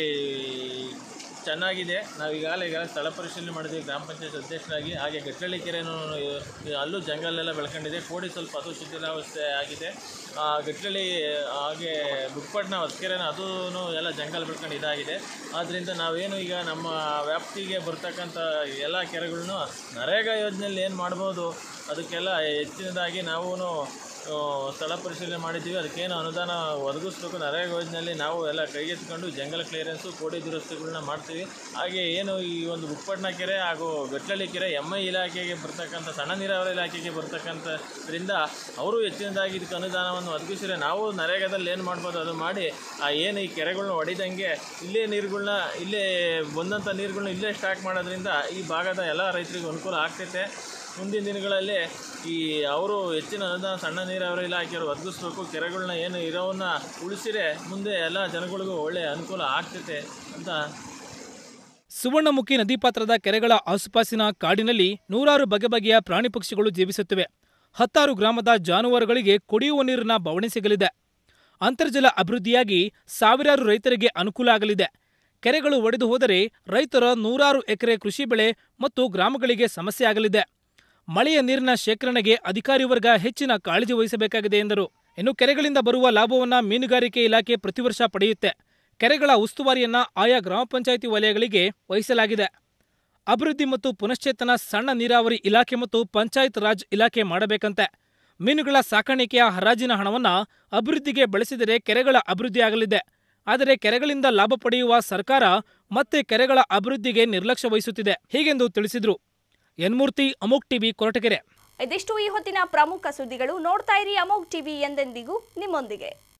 ಚೆನ್ನಾಗಿದೆ ನಾವು ಈಗಾಗಲೇ ಈಗಾಗಲೇ ಸ್ಥಳ ಪರಿಶೀಲನೆ ಮಾಡಿದ್ವಿ ಗ್ರಾಮ ಪಂಚಾಯತ್ ಅಧ್ಯಕ್ಷರಾಗಿ ಹಾಗೆ ಗಟ್ಟಳ್ಳಿ ಕೆರೆನೂ ಇ- ಅಲ್ಲೂ ಜಂಗಲೆಲ್ಲ ಬೆಳ್ಕೊಂಡಿದೆ ಕೋಡಿ ಸ್ವಲ್ಪ ಅದು ಶಿಥಿಲಾವಸ್ಥೆ ಆಗಿದೆ ಆ, ಗಟ್ಟಳ್ಳಿ ಹಾಗೆ ಬುಕ್ಪಟ್ನ ಹೊಸಕೆರೆನ ಅದೂ ಎಲ್ಲ ಜಂಗಲ್ ಬೆಳ್ಕೊಂಡು ಇದಾಗಿದೆ ಆದ್ದರಿಂದ ನಾವೇನು ಈಗ ನಮ್ಮ ವ್ಯಾಪ್ತಿಗೆ ಬರ್ತಕ್ಕಂಥ ಎಲ್ಲ ಕೆರೆಗಳ್ನು ನರೇಗಾ ಯೋಜನೆಯಲ್ಲಿ ಏನು ಮಾಡ್ಬೋದು ಅದಕ್ಕೆಲ್ಲ ಹೆಚ್ಚಿನದಾಗಿ ನಾವು ಸ್ಥಳ ಪರಿಶೀಲನೆ ಮಾಡಿದ್ದೀವಿ ಅದಕ್ಕೇನು ಅನುದಾನ ಒದಗಿಸ್ಬೇಕು ನರೇಗಾ ಯೋಜನೆಯಲ್ಲಿ ನಾವು ಎಲ್ಲ ಕೈಗೆತ್ತಿಕೊಂಡು ಜಂಗಲ್ ಕ್ಲಿಯರೆನ್ಸು ಕೋಡಿ ದುರಸ್ತಿಗಳನ್ನ ಮಾಡ್ತೀವಿ ಹಾಗೆ ಏನು ಈ ಒಂದು ಬುಕ್ಪಟ್ನ ಕೆರೆ ಹಾಗೂ ಗಟ್ಟಳ್ಳಿ ಕೆರೆ ಎಮ್ ಐ ಇಲಾಖೆಗೆ ಬರ್ತಕ್ಕಂಥ ಸಣ್ಣ ನೀರಾವರಿ ಇಲಾಖೆಗೆ ಬರ್ತಕ್ಕಂಥದ್ರಿಂದ ಅವರು ಹೆಚ್ಚಿನದಾಗಿ ಇದಕ್ಕೆ ಅನುದಾನವನ್ನು ಒದಗಿಸಿದ್ರೆ ನಾವು ನರೇಗಾದಲ್ಲಿ ಏನು ಮಾಡ್ಬೋದು ಅದು ಮಾಡಿ ಆ ಏನು ಈ ಕೆರೆಗಳ್ನ ಹೊಡಿದಂಗೆ ಇಲ್ಲೇ ನೀರುಗಳ್ನ ಇಲ್ಲೇ ಬಂದಂಥ ನೀರುಗಳ್ನ ಇಲ್ಲೇ ಸ್ಟಾಕ್ ಮಾಡೋದ್ರಿಂದ ಈ ಭಾಗದ ಎಲ್ಲ ರೈತರಿಗೂ ಅನುಕೂಲ ಆಗ್ತೈತೆ ಮುಂದಿನ ದಿನಗಳಲ್ಲಿ ಈ ಅವರು ಹೆಚ್ಚಿನ ಅನುದಾನ ಸಣ್ಣ ನೀರಾವರಿ ಇಲಾಖೆಯವರು ಒದಗಿಸ್ಬೇಕು ಕೆರೆಗಳನ್ನ ಏನು ಇರೋವನ್ನ ಉಳಿಸಿರೆ ಮುಂದೆ ಎಲ್ಲ ಜನಗಳಿಗೂ ಒಳ್ಳೆಯ ಅನುಕೂಲ ಆಗ್ತೈತೆ ಅಂತ ಸುವರ್ಣಮುಖಿ ನದಿ ಪಾತ್ರದ ಕೆರೆಗಳ ಆಸುಪಾಸಿನ ಕಾಡಿನಲ್ಲಿ ನೂರಾರು ಬಗೆ ಬಗೆಯ ಪ್ರಾಣಿ ಪಕ್ಷಿಗಳು ಜೀವಿಸುತ್ತಿವೆ ಹತ್ತಾರು ಗ್ರಾಮದ ಜಾನುವಾರುಗಳಿಗೆ ಕುಡಿಯುವ ನೀರಿನ ಬವಣೆ ಸಿಗಲಿದೆ ಅಂತರ್ಜಲ ಅಭಿವೃದ್ಧಿಯಾಗಿ ಸಾವಿರಾರು ರೈತರಿಗೆ ಅನುಕೂಲ ಆಗಲಿದೆ ಕೆರೆಗಳು ಒಡೆದು ಹೋದರೆ ರೈತರ ನೂರಾರು ಎಕರೆ ಕೃಷಿ ಬೆಳೆ ಮತ್ತು ಗ್ರಾಮಗಳಿಗೆ ಸಮಸ್ಯೆ ಆಗಲಿದೆ ಮಳೆಯ ನೀರಿನ ಶೇಖರಣೆಗೆ ಅಧಿಕಾರಿ ವರ್ಗ ಹೆಚ್ಚಿನ ಕಾಳಜಿ ವಹಿಸಬೇಕಾಗಿದೆ ಎಂದರು ಇನ್ನು ಕೆರೆಗಳಿಂದ ಬರುವ ಲಾಭವನ್ನ ಮೀನುಗಾರಿಕೆ ಇಲಾಖೆ ಪ್ರತಿ ವರ್ಷ ಪಡೆಯುತ್ತೆ ಕೆರೆಗಳ ಉಸ್ತುವಾರಿಯನ್ನ ಆಯಾ ಗ್ರಾಮ ಪಂಚಾಯಿತಿ ವಲಯಗಳಿಗೆ ವಹಿಸಲಾಗಿದೆ ಅಭಿವೃದ್ಧಿ ಮತ್ತು ಪುನಶ್ಚೇತನ ಸಣ್ಣ ನೀರಾವರಿ ಇಲಾಖೆ ಮತ್ತು ಪಂಚಾಯತ್ ರಾಜ್ ಇಲಾಖೆ ಮಾಡಬೇಕಂತೆ ಮೀನುಗಳ ಸಾಕಾಣಿಕೆಯ ಹರಾಜಿನ ಹಣವನ್ನ ಅಭಿವೃದ್ಧಿಗೆ ಬಳಸಿದರೆ ಕೆರೆಗಳ ಅಭಿವೃದ್ಧಿ ಆಗಲಿದೆ ಆದರೆ ಕೆರೆಗಳಿಂದ ಲಾಭ ಪಡೆಯುವ ಸರ್ಕಾರ ಮತ್ತೆ ಕೆರೆಗಳ ಅಭಿವೃದ್ಧಿಗೆ ನಿರ್ಲಕ್ಷ್ಯ ವಹಿಸುತ್ತಿದೆ ಹೀಗೆಂದು ತಿಳಿಸಿದರು ಎನ್ಮೂರ್ತಿ ಅಮೋಕ್ ಟಿವಿ ಕೊರಟಗೆರೆ ಇದಿಷ್ಟು ಈ ಹೊತ್ತಿನ ಪ್ರಮುಖ ಸುದ್ದಿಗಳು ನೋಡ್ತಾ ಇರಿ ಅಮೋಘ್ ಟಿವಿ ಎಂದೆಂದಿಗೂ ನಿಮ್ಮೊಂದಿಗೆ